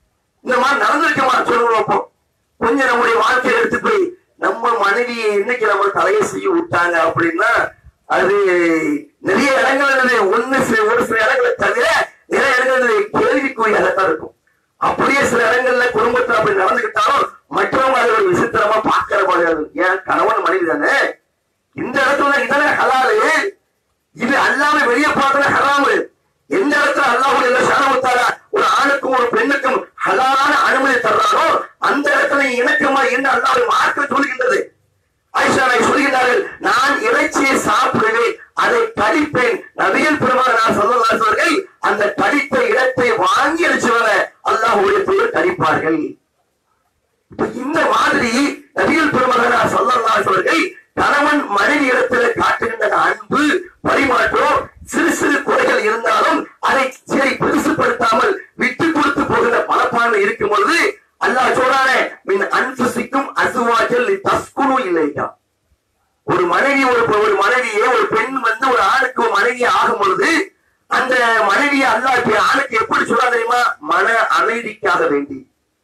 Speaker 1: இந்த மாதிரி நடந்திருக்குமா சொல்லுங்க பார்ப்போம் கொஞ்சம் நம்முடைய வாழ்க்கையில எடுத்து போய் நம்ம மனைவியை என்னைக்கு நம்ம தலையை செய்ய விட்டாங்க அப்படின்னா அது நிறைய இடங்கள் இருக்குது ஒண்ணு சில ஒரு சில இடங்களை தவிர நிறைய இடங்கள் கேள்விக்குறியாகத்தான் இருக்கும் அப்படியே சில இடங்கள்ல குடும்பத்துல அப்படி நடந்துக்கிட்டாலும் மற்றவங்க அதை ஒரு விசித்திரமா பார்க்கிற மாதிரி இருக்கும். ஏன் கணவன் மனைவி தானே இந்த இடத்துல இதானே ஹலாலு இது அல்லாம வெளியே பார்த்தா ஹராமு எந்த இடத்துல அல்லாஹுடைய சாணமுத்தாரா ஒரு ஆணுக்கும் ஒரு பெண்ணுக்கும் ஹலாலான அனுமதி தர்றாரோ அந்த இடத்துல இணக்கமா என்ன அல்லாஹ் மார்க்க சொல்கின்றது ஆயிஷா நாய் சொல்கிறார்கள் நான் இறைச்சியை சாப்பிடுவேன் அதை கடிப்பேன் நபிகள் பெருமாள் நான் சொல்லலாசவர்கள் அந்த கடித்த இடத்தை வாங்கி அடிச்சுவர அல்லாஹுடைய பெயர் கடிப்பார்கள் இப்ப இந்த மாதிரி நபிகள் பெருமகனார் சொல்லலாசவர்கள் கணவன் மனைவி இடத்துல காட்டுகின்ற அன்பு பரிமாற்றம் சிறு சிறு குறைகள் இருந்தாலும் அதை சரி பெருசுப்படுத்தாமல் விட்டு கொடுத்து போகிற மனப்பான்மை இருக்கும் பொழுது அல்லாஹ் சொல்றானே மின் அன்புசிக்கும் அசுவாஜல் தஸ்குனு இல்லையா ஒரு மனைவி ஒரு ஒரு மனைவியே ஒரு பெண் வந்து ஒரு ஆணுக்கு ஒரு மனைவி ஆகும் பொழுது அந்த மனைவியை அல்லாஹ் இப்ப ஆணுக்கு எப்படி சொல்றா தெரியுமா மன அமைதிக்காக வேண்டி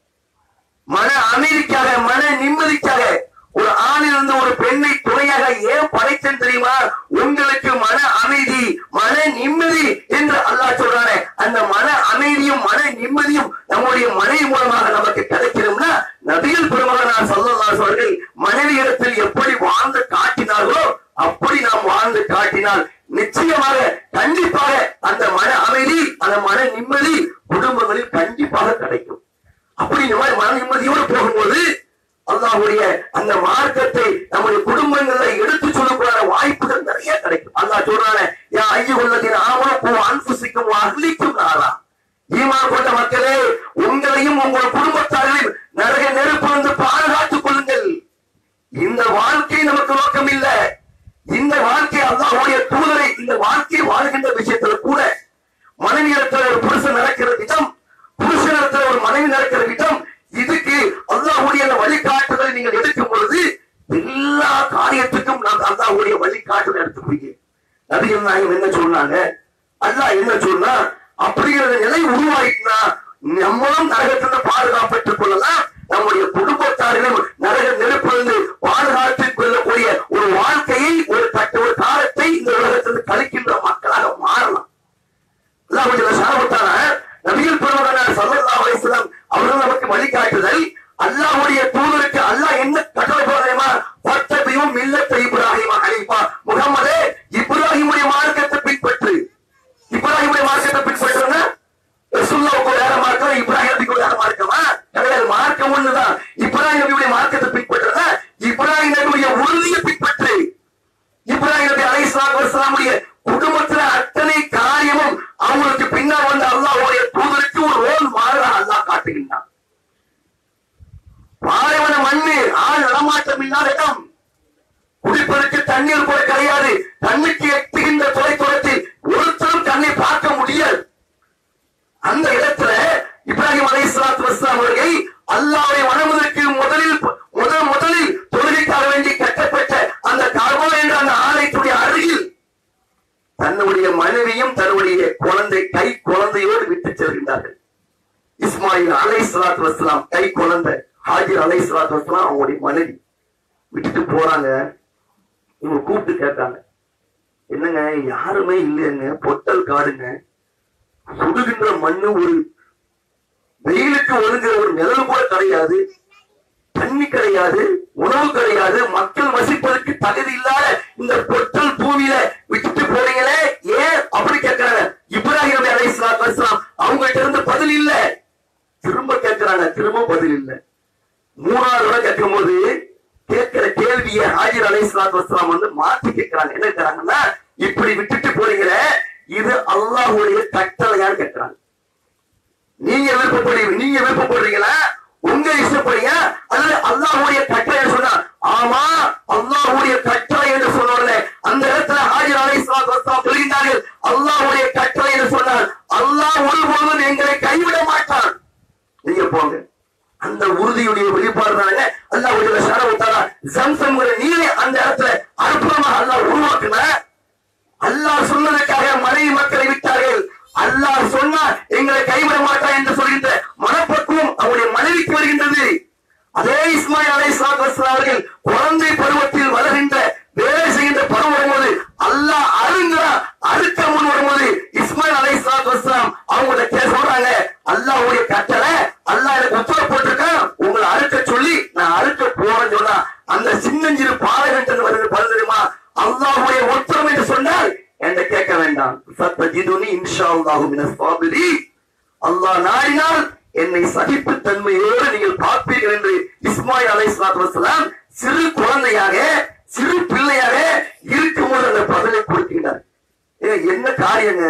Speaker 1: மன அமைதிக்காக மன நிம்மதிக்காக ஒரு ஆணிலிருந்து ஒரு பெண்ணை துணையாக ஏன் படைத்தேன் தெரியுமா உங்களுக்கு மன அமைதி மன நிம்மதி என்று அல்லாஹ் சொல்றானே அந்த மன அமைதியும் மன நிம்மதியும் நம்முடைய மனைவி மூலமாக நமக்கு கிடைக்கணும்னா நபிகள் பெருமகனார் சொல்லலாம் அவர்கள் மனைவி இடத்தில் எப்படி வாழ்ந்து காட்டினார்களோ அப்படி நாம் வாழ்ந்து காட்டினால் நிச்சயமாக கண்டிப்பாக அந்த மன அமைதி அந்த மன நிம்மதி குடும்பங்களில் கண்டிப்பாக கிடைக்கும் அப்படி இந்த மாதிரி மன நிம்மதியோடு போகும்போது அல்லாஹ்வுடைய அந்த மார்க்கத்தை நம்முடைய குடும்பங்கள்ல எடுத்து சொல்லக்கூடாத வாய்ப்புகள் நிறைய கிடைக்கும் அல்லாஹ் சொல்றானே யா ஐயோ உள்ளதின் ஆமனுக்கும் அன்புசிக்கும் அகலிக்கும் நாளா ஈமான் கொண்ட மக்களே உங்களையும் உங்கள் குடும்பத்தாரையும் நரக நெருப்பிலிருந்து பாதுகாத்துக் கொள்ளுங்கள் இந்த வாழ்க்கை நமக்கு நோக்கம் இல்ல இந்த வாழ்க்கை அல்லாஹ்வுடைய தூதரை இந்த வாழ்க்கை வாழ்கின்ற விஷயத்துல கூட மனைவி இடத்துல ஒரு புருஷன் நடக்கிற விதம் புருஷன் இடத்துல ஒரு மனைவி நடக்கிற விதம் இதுக்கு அல்லாஹ்வுடைய அந்த வழிகாட்டுதலை நீங்கள் எடுக்கும் பொழுது எல்லா காரியத்துக்கும் நாம் அல்லாஹ்வுடைய வழிகாட்டுதல் எடுத்துப்பீங்க நபிகள் நாயகம் என்ன சொன்னாங்க அல்லாஹ் என்ன சொன்னா அப்படிங்கிற நிலை உருவாயிட்டுனா நம்மளும் நரகத்திலிருந்து பாதுகாப்பட்டுக் கொள்ளலாம் நம்முடைய குடும்பத்தாரிலும் நரக நெருப்பிலிருந்து பாதுகாத்துக் கொள்ளக்கூடிய ஒரு வாழ்க்கையை ஒரு கட்ட ஒரு காலத்தை இந்த உலகத்திலிருந்து கழிக்கின்ற மக்களாக மாறலாம் அல்லாஹ் சாரப்பட்டான நபிகள் பெருமகனார் சல்லல்லாஹு அலைஹி வஸல்லம் அவர்கள் நமக்கு வழிகாட்டுதல் அல்லாஹ்வுடைய தூதருக்கு அல்லாஹ் என்ன கட்டளை போடுறேமா வத்தபியும் மில்லத்தை இப்ராஹிம் ஹனீஃபா முகமதே இப்ராஹிமுடைய மார்க்கத்தை பின்பற்று இப்ராஹிமுடைய மார்க்கத்தை பின்பற்றுனா ரசூலுல்லாஹ்வுக்கு வேற மார்க்கம் இப்ராஹிம் நபிக்கு வேற மார்க்கமா கிடையாது மார்க்கம் ஒண்ணுதான் இப்ராஹிம் நபியுடைய மார்க்கத்தை பின்பற்றுறதா இப்ராஹிம் நபியுடைய உறுதியை பின்பற்று இப்ராஹிம் நபி அலைஹிஸ்ஸலாத்து வஸலாமுடைய குடும்பத்துல அத்தனை காரியமும் அவங்களுக்கு பின்னால் வந்த அல்லாஹ்வுடைய தூதருக்கு ஒரு ரோல் மாறா அல்லாஹ் காட்டுகின்றான் பாலைவன மண்ணு ஆள் நடமாட்டம் இல்லாத இடம் குடிப்பதற்கு தண்ணீர் கூட கிடையாது தண்ணிக்கு எட்டுகின்ற தொலைத்தூரத்தில் ஒருத்தரும் தன்னை பார்க்க முடியாது அந்த இடத்துல இப்ராஹிம் அலை சலாத்து வஸ்லாம் அவர்கள் அல்லாவை வணங்குவதற்கு முதலில் முதல் முதலில் தொழுகைக்காக வேண்டி கட்டப்பட்ட அந்த கர்மா என்ற அந்த ஆலயத்துடைய அருகில் தன்னுடைய மனைவியும் தன்னுடைய குழந்தை கை குழந்தையோடு விட்டு செல்கின்றார்கள் இஸ்மாயில் அலை சலாத்து வஸ்லாம் கை குழந்தை ஹாஜிர் அலை சலாத்து வஸ்லாம் அவங்களுடைய மனைவி விட்டுட்டு போறாங்க இவங்க கூப்பிட்டு கேட்டாங்க என்னங்க யாருமே இல்லைங்க பொட்டல் காடுங்க சுடுகின்ற மண்ணு ஒரு வெயிலுக்கு ஒழுங்குற ஒரு நிழல் கூட கிடையாது தண்ணி கிடையாது உணவு கிடையாது மக்கள் வசிப்பதற்கு தகுதி இல்லாத இந்த பொட்டல் பூமியில விட்டுட்டு போறீங்களே ஏன் அப்படி கேட்கிறாங்க இப்ராஹிம் நபி அலைஹிஸ்ஸலாத்து வஸலாம் அவங்க கிட்ட இருந்து பதில் இல்ல திரும்ப கேட்கிறாங்க திரும்ப பதில் இல்ல மூணாவது தடவை கேட்கும் போது கேட்கிற கேள்வியை ஹாஜிர் அலைஹிஸ்ஸலாத்து வஸலாம் வந்து மாத்தி கேட்கிறாங்க என்ன கேட்கிறாங்கன்னா இப்படி விட்டுட்டு போறீங்களே இது அல்லாஹ்வுடைய கட்டளையான்னு கேட்கிறாங்க நீங்க விருப்பப்படுறீங்க நீங்க விருப்பப்படுறீங்களா உங்க இஷ்டப்படுறீங்க அல்லது அல்லாஹ்வுடைய கட்டளை சொன்னா ஆமா அல்லாஹ்வுடைய கட்டளை என்று சொன்னோம்ல அந்த இடத்துல ஹாஜிர் அலைஹிஸ்ஸலாத்து வஸலாம் சொல்கின்றார்கள் அல்லாஹ்வுடைய கட்டளை என்று சொன்னால் அல்லாஹ் ஒருபோதும் எங்களை கைவிட மாட்டான் நீங்க போங்க அந்த உறுதியுடைய வெளிப்பாடு தானங்க அல்லாஹ் சரவுத்தாரா ஜம்சம்ங்கிற நீரை அந்த இடத்துல அற்புதமாக அல்லாஹ் உருவாக்குன அல்லாஹ் சொன்னதற்காக மனைவி மக்களை விட்டார்கள் அல்லாஹ் சொன்னா எங்களை கைவிட மாட்டான் என்று சொல்கின்ற மனப்பக்குவம் அவருடைய இன்ஷா அல்லாஹு மினஸ் சாபிரீன். அல்லாஹ் நாடினால் என்னை சகிப்பு தன்மையோடு நீங்கள் பார்ப்பீர்கள் என்று இஸ்மாயில் அலைஹிஸ்ஸலாத்து வஸலாம் சிறு குழந்தையாக சிறு பிள்ளையாக இருக்கும்போது அந்த பதிலை கொடுக்கிறார் ஏங்க, என்ன காரியங்க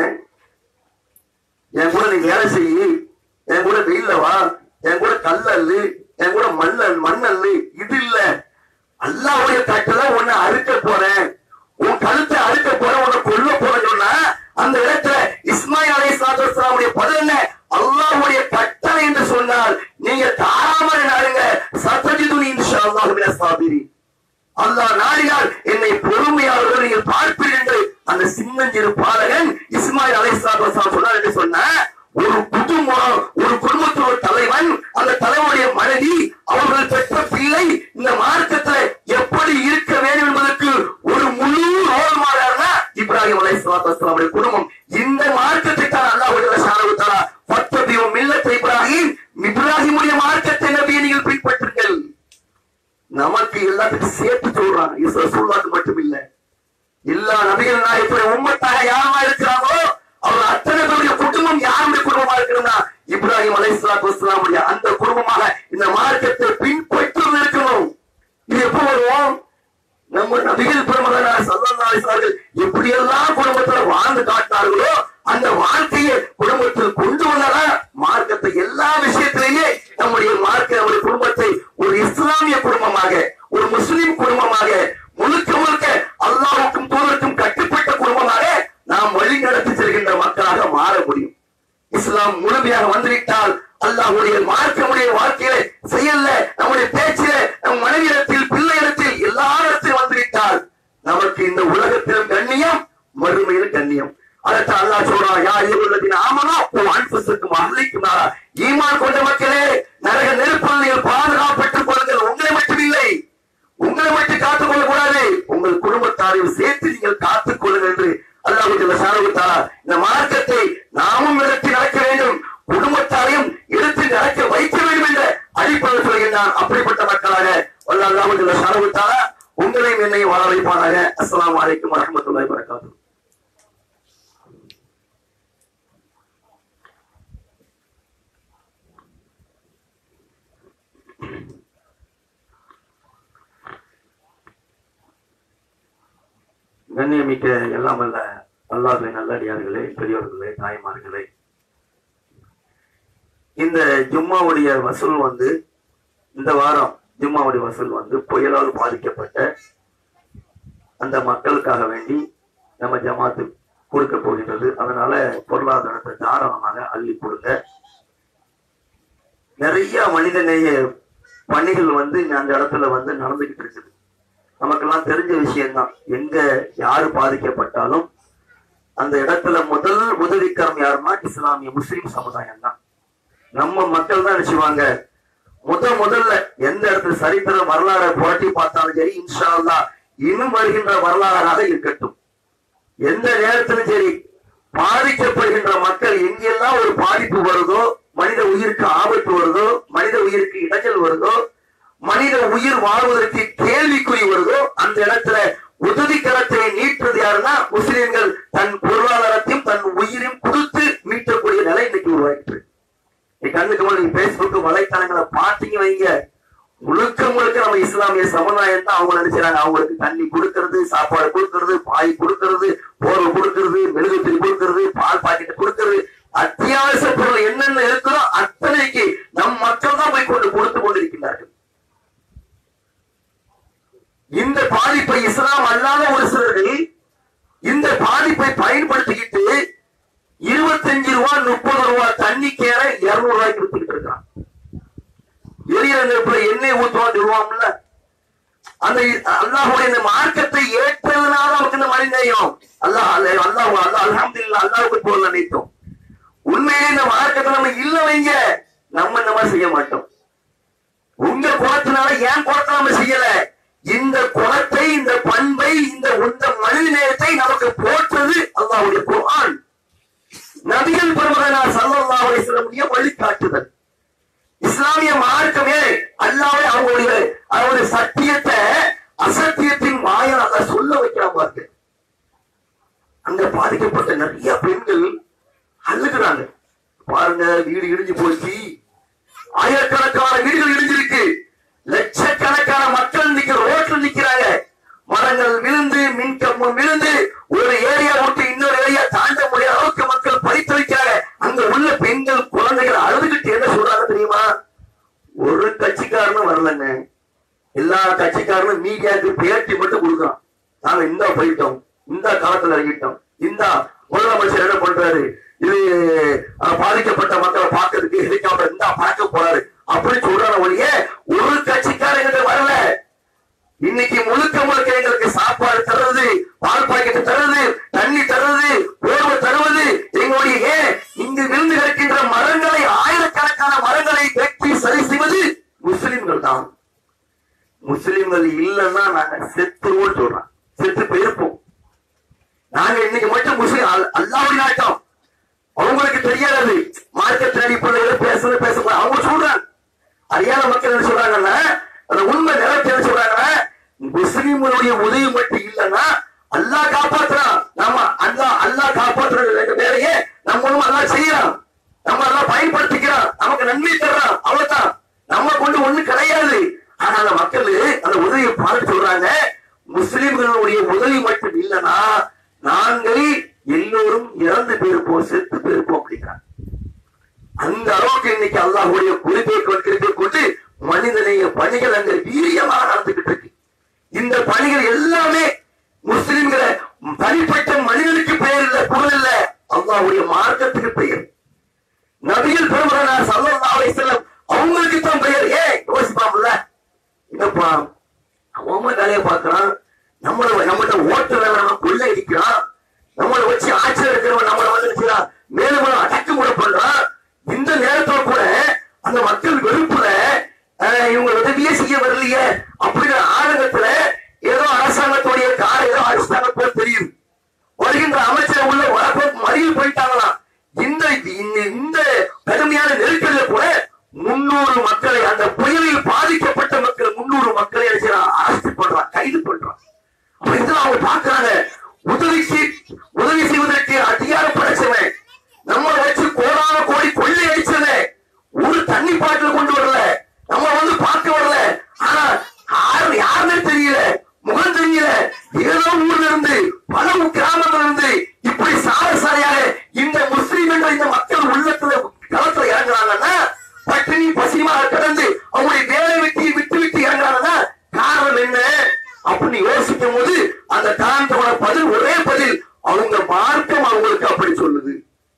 Speaker 1: என் கூட நீ வேலை செய்யி என் கூட வெயில்ல வா என் கூட கல்லல்லு என் கூட மண்ணல் மண்ணல்லு இது இல்ல அல்லாவுடைய கட்டளை உன்னை அறுக்க போறேன் உன் கழுத்தை அறுக்க போறேன் உன்னை கொல்ல போறேன்னு சொன்னா அந்த இடத்துல இஸ்மாயில் அலை சாத்துடைய பதில் என்ன அல்லாஹ்வுடைய கட்டளை என்று சொன்னால் நீங்க தாராமரை நாடுங்க சத்தஜிதுனி இன்ஷா அல்லாஹு மினஸ் சாபிரீன். அல்லாஹ் நாடினால் என்னை பொறுமையாளர்கள் நீங்கள் பார்ப்பீர்கள் என்று அந்த சின்னஞ்சிறு பாலகன் இஸ்மாயில் அலைஹிஸ்ஸலாத்து சொன்னார் என்று சொன்ன ஒரு குடும்பம் ஒரு குடும்பத்தோட தலைவன் அந்த தலைவனுடைய மனைவி அவர்கள் பெற்ற பிள்ளை இந்த மார்க்கத்துல எப்படி இருக்க வேண்டும் என்பதற்கு ஒரு முழு ரோல் மாறாருன்னா இப்ராஹிம் அலைஹிஸ்ஸலாத்து குடும்பம் இந்த மார்க்கத்தை தான் அல்லாஹ் ஷானவுத்தாலா பத்தபியும் மில்லத்தை இப்ராஹிம் இப்ராஹிமுடைய மார்க்கத்தை நபியை நீங்கள் பின்பற்றுங்கள் நமக்கு எல்லாத்துக்கும் சேர்த்து சொல்றாங்க இது ரசூலுல்லாஹ்க்கு மட்டும் இல்ல எல்லா நபிகள் நாயகத்துடைய உம்மத்தாக யாரா இருக்கிறாங்களோ அவர் அத்தனை பேருடைய குடும்பம் யாருடைய குடும்பமா இருக்கிறதா இப்ராஹிம் அலைஹிஸ்ஸலாத்து வஸ்ஸலாமுடைய அந்த குடும்பமாக இந்த மார்க்கத்தை பின்பற்றி இருக்கணும் இது எப்போ வரும் நம்ம நபிகள் பெருமகனார் சல்லல்லாஹு அலைஹி வஸல்லம் எப்படியெல்லாம் குடும்பத்துல வாழ்ந்து காட்டினார்களோ அந்த வாழ்க்கையை குடும்பத்தில் கொண்டு வந்தாரா மார்க்கத்தை எல்லா விஷயத்திலேயே நம்முடைய மார்க்க நம்முடைய குடும்பத்தை ஒரு இஸ்லாமிய குடும்பமாக ஒரு முஸ்லிம் குடும்பமாக முழுக்க முழுக்க அல்லாஹ்வுக்கும் தூதருக்கும் கட்டுப்பட்ட குடும்பமாக நாம் வழி நடத்தி செல்கின்ற மக்களாக மாற முடியும் இஸ்லாம் முழுமையாக வந்துவிட்டால் அல்லாஹ்வுடைய மார்க்கமுடைய வாழ்க்கையில செயல்ல நம்முடைய பேச்சில நம் மனைவிடத்தில் பிள்ளையிடத்தில் எல்லா இடத்திலும் வந்துவிட்டால் நமக்கு இந்த உலகத்திலும் கண்ணியம் மறுமையிலும் கண்ணியம் அதற்கு அல்லாஹ் சொல்றான் யா இவர்களதின் ஆமனா உன் அன்புசுக்கும் அகலிக்கும் நாளா ஈமான் கொண்ட மக்களே நரக நெருப்பில் நீங்கள் பாதுகாப்பட்டுக் கொள்ளுங்கள் உங்களை மட்டும் இல்லை உங்களை மட்டும் காத்துக் கொள்ள கூடாது உங்கள் குடும்பத்தாரையும் சேர்த்து நீங்கள் காத்துக் கொள்ளுங்கள் என்று அல்லாஹ் சாரவுத்தாரா இந்த மார்க்கத்தை நாமும் எடுத்து நடக்க வேண்டும் குடும்பத்தாரையும் எடுத்து நடக்க வைக்க வேண்டும் என்ற அடிப்படையில் சொல்கின்றான் அப்படிப்பட்ட மக்களாக வல்ல அல்லாஹ் சாரவுத்தாரா உங்களையும் என்னையும் வாழ வைப்பானாக அஸ்ஸலாமு அலைக்கும் வரஹ்மத்துல்லாஹி வரகாத்து கண்ணியமிக்க எல்லாம் வல்ல அல்லாஹ்வை நல்லடியார்களே பெரியோர்களே தாய்மார்களே இந்த ஜும்மாவுடைய வசூல் வந்து இந்த வாரம் ஜும்மாவுடைய வசூல் வந்து புயலால் பாதிக்கப்பட்ட அந்த மக்களுக்காக வேண்டி நம்ம ஜமாத்து கொடுக்க போகின்றது அதனால பொருளாதாரத்தை தாராளமாக அள்ளி கொடுங்க நிறைய மனிதநேய பணிகள் வந்து அந்த இடத்துல வந்து நடந்துகிட்டு இருக்குது நமக்கெல்லாம் தெரிஞ்ச விஷயம்தான் எங்க யாரு பாதிக்கப்பட்டாலும் அந்த இடத்துல முதல் உதவிக்கரம் யாருன்னா இஸ்லாமிய முஸ்லிம் சமுதாயம் தான் நம்ம மக்கள் தான் நினைச்சுவாங்க முத முதல்ல எந்த இடத்துல சரித்திர வரலாறை புரட்டி பார்த்தாலும் சரி இன்ஷா அல்லாஹ் இன்னும் வருகின்ற வரலாறாக இருக்கட்டும் எந்த நேரத்திலும் சரி பாதிக்கப்படுகின்ற மக்கள் எங்கெல்லாம் ஒரு பாதிப்பு வருதோ மனித உயிருக்கு ஆபத்து வருதோ மனித உயிருக்கு இடைஞ்சல் வருதோ மனித உயிர் வாழ்வதற்கு கேள்விக்குறி வருதோ அந்த இடத்துல உதவி கரத்தை நீட்டுறது யாருன்னா முஸ்லிம்கள் தன் பொருளாதாரத்தையும் தன் உயிரையும் கொடுத்து மீட்டக்கூடிய நிலை இன்னைக்கு உருவாக்கிட்டு நீ கண்ணுக்கு முன்னாடி நீங்க பேஸ்புக் வலைத்தளங்களை பாத்தீங்க வைங்க முழுக்க முழுக்க நம்ம இஸ்லாமிய சமுதாயம் தான் அவங்க நினைச்சாங்க அவங்களுக்கு தண்ணி கொடுக்கறது சாப்பாடு கொடுக்கறது பாய் கொடுக்கறது போர்வை கொடுக்கறது மெழுகுத்திரி கொடுக்கறது பால் பாக்கெட் கொடுக்கறது அத்தியாவசிய பொருள் என்னென்ன இருக்குதோ அத்தனைக்கு நம் மக்கள் தான் போய் கொண்டு கொடுத்து கொண்டிருக்கின்றார்கள் இந்த பாதிப்பை இஸ்லாம் அல்லாத ஒரு சிலர்கள் இந்த பாதிப்பை பயன்படுத்திக்கிட்டு இருபத்தஞ்சு ரூபா முப்பது ரூபா தண்ணி கேர இருநூறு ரூபாய்க்கு வித்துக்கிட்டு இருக்கான் எரியற நெருப்புல எண்ணெய் ஊத்துவான்னு சொல்லுவாங்கல்ல அந்த அல்லாஹுடைய இந்த மார்க்கத்தை ஏற்றதுனால நமக்கு இந்த மனிதனையும் அல்லாஹ் அல்லாஹ் அல்லாஹ் அல்லாஹ் அல்ஹம்துலில்லாஹ் அல்லாஹ்வுக்கு போல நினைத்தோம் உண்மையிலே இந்த மார்க்கத்தை நம்ம இல்ல வைங்க நம்ம இந்த மாதிரி செய்ய மாட்டோம் உங்க குணத்தினால ஏன் குணத்தை நம்ம செய்யல இந்த குணத்தை இந்த பண்பை இந்த இந்த மனித நேரத்தை நமக்கு போற்றது அல்லாஹ்வுடைய குர்ஆன் நபிகள் பெருமகனார் ஸல்லல்லாஹு அலைஹி வஸல்லம் வழிகாட்டுதல் இஸ்லாமிய மார்க்கமே அல்லாவே அவங்களுடைய அவருடைய சத்தியத்தை அசத்தியத்தின் வாயால் அல்ல சொல்ல வைக்கிறாங்க பாருங்க. அங்க பாதிக்கப்பட்ட நிறைய பெண்கள் அழுகுறாங்க பாருங்க வீடு இடிஞ்சு போச்சு ஆயிரக்கணக்கான வீடுகள் இடிஞ்சிருக்கு லட்சக்கணக்கான மக்கள் நிக்கிற ரோட்ல நிக்கிறாங்க மரங்கள் விழுந்து மின் கம்பம் விழுந்து ஒரு ஏரியா விட்டு இன்னொரு ஏரியா தாண்ட முடியாத அளவுக்கு மக்கள் பறித்து வைக்கிறாங்க அங்க உள்ள பெண்கள் குழந்தைகள் அழுதுகிட்டு என்ன சொல்றாங்க தெரியுமா ஒரு கட்சிக்காரனும் வரலங்க எல்லா கட்சிக்காரனும் மீடியாவுக்கு பேட்டி மட்டும் கொடுக்குறான் நாங்க இந்த போயிட்டோம் இந்த காலத்துல இறங்கிட்டோம் இந்த முதலமைச்சர் என்ன பண்றாரு இது அஹ், பாதிக்கப்பட்ட மக்களை பார்க்கறதுக்கு ஹெலிகாப்டர் இந்த பறக்க போறாரு அப்படி சொல்றாரு ஒழிய ஒரு கட்சிக்காரங்க வரல இன்னைக்கு முழுக்க முழுக்க எங்களுக்கு சாப்பாடு தருவது பால் பாக்கெட் தருவது தண்ணி தருவது உணவு தருவது எங்களுடைய ஏன் இங்கு விழுந்து கிடக்கின்ற மரங்களை ஆயிரக்கணக்கான மரங்களை வெட்டி சரி செய்வது முஸ்லிம்கள் தான் முஸ்லிம்கள் இல்லைன்னா நாங்க செத்துருவோம் சொல்றோம் செத்து போயிருப்போம் நாங்க இன்னைக்கு மட்டும் முஸ்லிம் அல்- அல்லாஹ்வுடைய நாட்டம் அவங்களுக்கு தெரியாது மார்க்கெட் அடிப்படையில் பேசுறது பேசக்கூடாது அவங்க சொல்றாங்க அறியாத மக்கள் என்ன சொல்றாங்கன்னா அந்த உண்மை நிலத்தை என்ன சொல்றாங்கன்னா முஸ்லிம்களுடைய உதவி மட்டும் இல்லைன்னா அல்லாஹ் காப்பாத்துறான் நம்ம அல்லாஹ் அல்லாஹ் காப்பாற்றுறது வேலையே நம்ம மூலமா அல்லாஹ் செய்யறான் நம்ம எல்லாம் பயன்படுத்திக்கிறான் நமக்கு நன்மை தர்றான் அவ்வளவுதான் நம்ம கொண்டு ஒண்ணு கிடையாது ஆனா அந்த மக்கள் அந்த உதவியை பார்த்து சொல்றாங்க முஸ்லிம்களுடைய உதவி மட்டும் இல்லைன்னா நாங்கள் எல்லோரும் இறந்து போயிருப்போம் செத்து போயிருப்போம் அப்படிங்கிறாங்க அந்த அளவுக்கு இன்னைக்கு அல்லாஹ்வுடைய குறிப்பை கொண்டிருக்க கொண்டு மனிதனைய பணிகள் அங்க வீரியமாக நடந்துகிட்டு இருக்கு இந்த பணிகள் எல்லாமே முஸ்லிம்களை தனிப்பட்ட மனிதனுக்கு பெயர் இல்ல புகழ் இல்ல அல்லாஹ்வுடைய மார்க்கத்துக்கு பெயர் நபிகள் பெருமகனார் சல்லல்லாஹு அலைஹி வஸல்லம் அவங்களுக்கு தான் பெயர் ஏன் யோசிப்பாங்கல்ல என்னப்பா அவன் வேலையை பார்க்கறான் நம்மள நம்மகிட்ட ஓட்டு வேணாம் கொள்ளை அடிக்கிறான் நம்மளை வச்சு ஆட்சியில் இருக்கிறவன் நம்மளை வந்து நினைக்கிறான் மேலும் மேலும் அடக்குமுறை பண்றான் இந்த நேரத்துல கூட அந்த மக்கள் வெறுப்புல அஹ், இவங்க உதவியே செய்ய வரலையே அப்படிங்கிற ஆதங்கத்துல ஏதோ அரசாங்கத்துடைய கார் ஏதோ அடிச்சாங்க போல் தெரியும் வருகின்ற அமைச்சர் உள்ள வரப்போ மறியல் போயிட்டாங்களாம் இந்த இந்த- இந்த கடுமையான நெருக்கடியில கூட முன்னூறு மக்களை அந்த புயலில் பாதிக்கப்பட்ட மக்கள் முன்னூறு மக்களை அரசு பண்றான் கைது பண்றான் அப்ப இதெல்லாம் அவங்க பாக்குறாங்க உதவிக்கு உதவி செய்வதற்கு அதிகாரம் படைச்சவன் நம்ம வச்சு கோடான கோடி கொள்ளை அடிச்சவன் ஒரு தண்ணி பாட்டில் கொண்டு வரல நம்ம வந்து பார்க்க வரல ஆனா யாரு யாருன்னு தெரியல முகம் தெரியல ஏதோ ஊர்ல இருந்து பல கிராமத்துல இருந்து இப்படி சார சாரையாக இந்த முஸ்லீம் என்ற இந்த மக்கள் உள்ளத்துல களத்துல இறங்குறாங்கன்னா பட்டினி பசிமாக கிடந்து அவங்களுடைய வேலை வெட்டி விட்டு விட்டு இறங்குறாங்கன்னா காரணம் என்ன அப்படின்னு யோசிக்கும் போது அந்த காரணத்தோட பதில் ஒரே பதில் அவங்க மார்க்கம் அவங்களுக்கு அப்படி சொல்லுது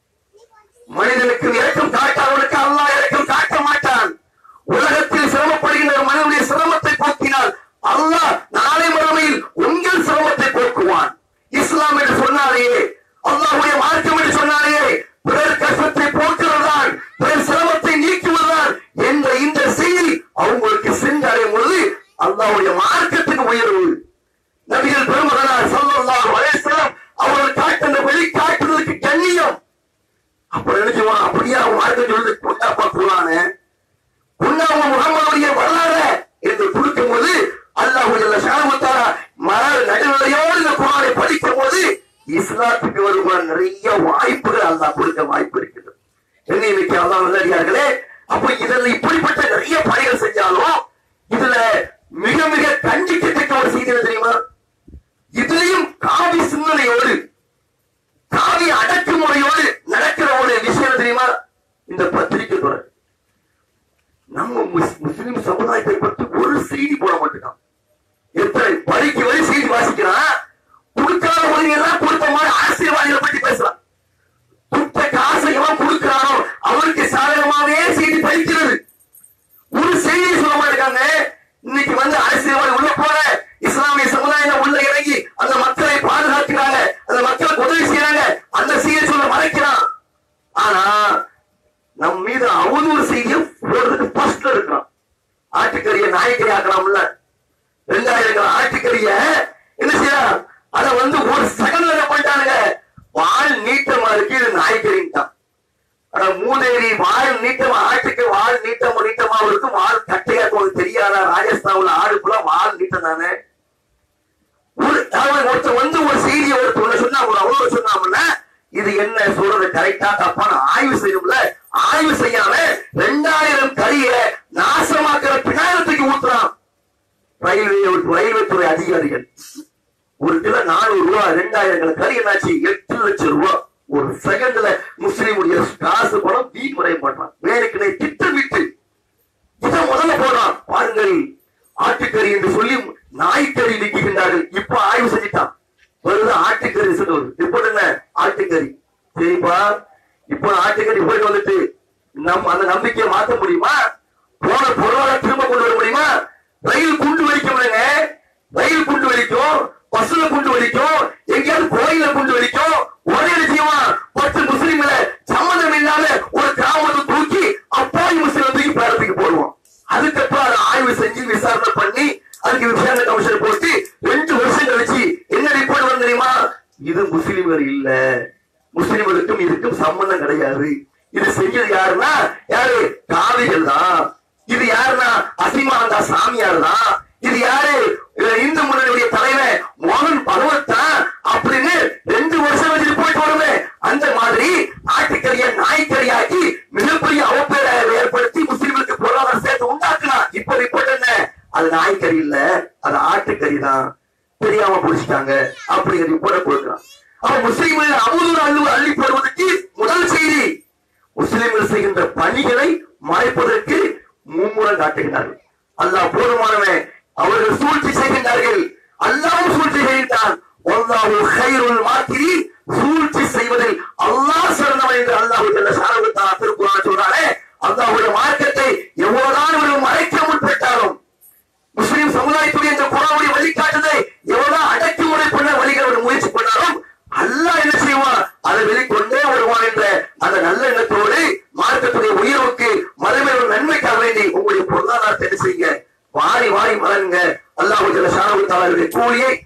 Speaker 1: மனிதனுக்கு இறக்கம் காட்டாதவனுக்கு அல்லாஹ் இறக்கம் காட்ட மாட்டான் உலகத்தில் சிரமப்படுகின்ற ஒரு மனிதனுடைய சிரமத்தை போக்கினால் அல்லாஹ் நாளை மறுமையில் உங்கள் சிரமத்தை போக்குவான் இஸ்லாம் என்று சொன்னாரே அல்லாஹ்வுடைய மார்க்கம் என்று சொன்னாரே பிறர் கஷ்டத்தை போக்குவதுதான் பிறர் சிரமத்தை நீக்குவதுதான் என்ற இந்த செய்தி அவங்களுக்கு சென்றடையும் பொழுது அல்லாஹ்வுடைய மார்க்கத்துக்கு உயர்வு நபிகள் பெருமகனார் ஸல்லல்லாஹு அலைஹி வஸல்லம் அவர்கள் காட்டுகின்ற வெளிக்காட்டுதலுக்கு கண்ணியம் அப்ப நினைச்சுவான் அப்படியே அவன் மார்க்கம் சொல்லுது கொண்டாப்பா குரானு குண்டாம முகமதுடைய வரலாறு என்று கொடுக்கும் போது அல்லாஹ் சாமத்தாரா மர நடுநிலையோடு இந்த குரானை படிக்கும் போது இஸ்லாத்துக்கு வருமான நிறைய வாய்ப்புகள் அல்லாஹ் கொடுக்க வாய்ப்பு இருக்குது என்னை மிக்க அல்லாஹ் நல்லடியார்களே அப்ப இதுல இப்படிப்பட்ட நிறைய பணிகள் செஞ்சாலும் இதுல மிக மிக கண்டிக்கத்தக்க ஒரு செய்தி என்ன தெரியுமா இதுலயும் காவி சிந்தனையோடு காவி அடக்குமுறையோடு நடக்கிற ஒரு விஷயம் என்ன தெரியுமா இந்த பத்திரிகை துறை நம்ம முஸ்- முஸ்லிம் சமுதாயத்தை பற்றி ஒரு செய்தி போட மாட்டேங்கான் எத்தனை வரிக்கு வரி செய்தி வாசிக்கிறான் கொடுக்காத உதவி எல்லாம் கொடுத்த மாதிரி ஆசீர்வாதிகளை பற்றி பேசுறான் கொடுத்த காசை எவன் கொடுக்கிறானோ அவருக்கு சாதகமாவே செய்தி படிக்கிறது ஒரு செய்தி சொல்ல மாட்டாங்க இன்னைக்கு வந்து அரசியல்வாதி உள்ள போற இஸ்லாமிய சமுதாயம் உள்ள இறங்கி அந்த மக்களை பாதுகாக்கிறாங்க அந்த மக்களுக்கு உதவி செய்யறாங்க அந்த செய்தியை சொல்ல மறைக்கிறான் ஆனா நம் மீது அவதூறு செய்தியை போடுறதுக்கு ஃபர்ஸ்ட்ல இருக்கிறான் ஆட்டுக்கறியை நாய்க்கறி ஆக்கலாம்ல ரெண்டாயிரம் ஆட்டுக்கறிய என்ன செய்யறான் அத வந்து ஒரு செகண்ட்ல என்ன பண்ணிட்டானுங்க வால் நீட்டமா இருக்கு இது நாய்க்கறின்ட்டான் ஆனா மூதேவி வால் நீட்டமா ஆட்டுக்கு வால் நீட்டமா நீட்டமா இருக்கும் வால் கட்டையா உங்களுக்கு தெரியாதா ராஜஸ்தான்ல ஆடுக்குள்ள வால் நீட்டம் தானே ஒரு அவன் ஒருத்தர் வந்து ஒரு செய்தியை ஒருத்தர் ஒண்ணு சொன்னா ஒரு அவ்வளவு சொன்னாமல்ல இது என்ன சொல்றது கரெக்டா தப்பான ஆய்வு செய்யும்ல ஆய்வு செய்யாம ரெண்டாயிரம் கறிய நாசமாக்குற பினாயிரத்துக்கு ஊத்துறான் ரயில்வே ரயில்வே துறை அதிகாரிகள் ஒரு கிலோ நானூறு ரூபாய் ரெண்டாயிரம் கறி என்னாச்சு எட்டு லட்சம் ரூபாய் ஒரு செகண்ட்ல முஸ்லீமுடைய காசு பணம் வீண் முறை பண்றான் வேலைக்கு திட்டமிட்டு இதை முதல்ல போடுறான் பாருங்கள் ஆட்டுக்கறி என்று சொல்லி நாய்க்கறி நீக்குகின்றார்கள் இப்ப ஆய்வு செஞ்சுட்டான் வருது ஆட்டுக்கறி சொல்லுவது இப்ப என்ன ஆட்டுக்கறி சரிப்பா இப்ப ஆட்டுக்கறி போயிட்டு வந்துட்டு நம் அந்த நம்பிக்கையை மாத்த முடியுமா போன பொருளாதார திரும்ப கொண்டு வர முடியுமா ரயில் குண்டு வெடிக்கும்லங்க ரயில் குண்டு வெடிக்கும் பஸ்ல குண்டு வெடிக்கும் எங்கேயாவது கோயில குண்டு வெடிக்கும் உடனே என்ன செய்வான் பத்து முஸ்லீம்ல சம்மந்தம் இல்லாத ஒரு கிராமத்தை தூக்கி அப்பாவி முஸ்லீம் தூக்கி பேரத்துக்கு போடுவோம் அதுக்கப்புறம் அதை ஆய்வு செஞ்சு விசாரணை பண்ணி அதுக்கு விசாரணை கமிஷன் போட்டு ரெண்டு வருஷம் கழிச்சு என்ன ரிப்போர்ட் வரும் தெரியுமா இது முஸ்லீம்கள் இல்ல முஸ்லிம்களுக்கும் இதுக்கும் சம்பந்தம் கிடையாது இது செஞ்சது யாருன்னா யாரு காவிகள் தான் இது யாருன்னா அசிமானந்தா சாமியார் தான் இது யாரு இது இந்து முன்னணியுடைய தலைவர் மோகன் பகவத் தான் அப்படின்னு ரெண்டு வருஷம் வச்சு ரிப்போர்ட் வருமே அந்த மாதிரி ஆட்டுக்கறிய நாய்க்கறியாக்கி மிகப்பெரிய அவப்பேரை ஏற்படுத்தி முஸ்லிம்களுக்கு பொருளாதார சேர்த்து உண்டாக்கலாம் இப்ப ரிப்போர்ட் என்ன அது நாய்க்கறி இல்ல அது ஆட்டுக்கறி தான் தெரியாம புடிச்சிட்டாங்க அப்படிங்கிற ரிப்போர்ட் கொடுக்கலாம் அவன் முஸ்லீம்கள் அமுதூர் அள்ளு அள்ளி போடுவதற்கு முதல் செய்தி முஸ்லிம்கள் செய்கின்ற பணிகளை மறைப்பதற்கு மும்முரம் காட்டுகிறார்கள் அல்லாஹ் போதுமானவன் அவர்கள் சூழ்ச்சி செய்கின்றார்கள் அல்லாவும் சூழ்ச்சி செய்கின்றான் வல்லாஹு கைருல் மாத்திரி சூழ்ச்சி செய்வதில் அல்லாஹ் சிறந்தவன் என்று அல்லாஹு ஜல்ல ஷானஹு திருக்குறான் சொல்றானே அல்லாஹ்வுடைய மார்க்கத்தை எவ்வளவுதான் இவர்கள் மறைக்க முற்பட்டாலும் முஸ்லிம் சமுதாயத்துடைய இந்த குரானுடைய வழிகாட்டுதை எவ்வளவு அடக்குமுறை பண்ண வழிகளோட முயற்சி பண்ணாலும் அல்லாஹ் என்ன செய்வான் அதை வெளிக்கொண்டே வருவான் என்ற அந்த நல்ல எண்ணத்தோடு மார்க்கத்துடைய உயர்வுக்கு மறுமையோட நன்மைக்காக வேண்டி உங்களுடைய பொருளாதாரத்தை என்ன செய்யுங்க வாரி வாரி மலருங்க அல்லாஹ் ஜல்ல ஷானஹு தஆலாவுடைய கூலியை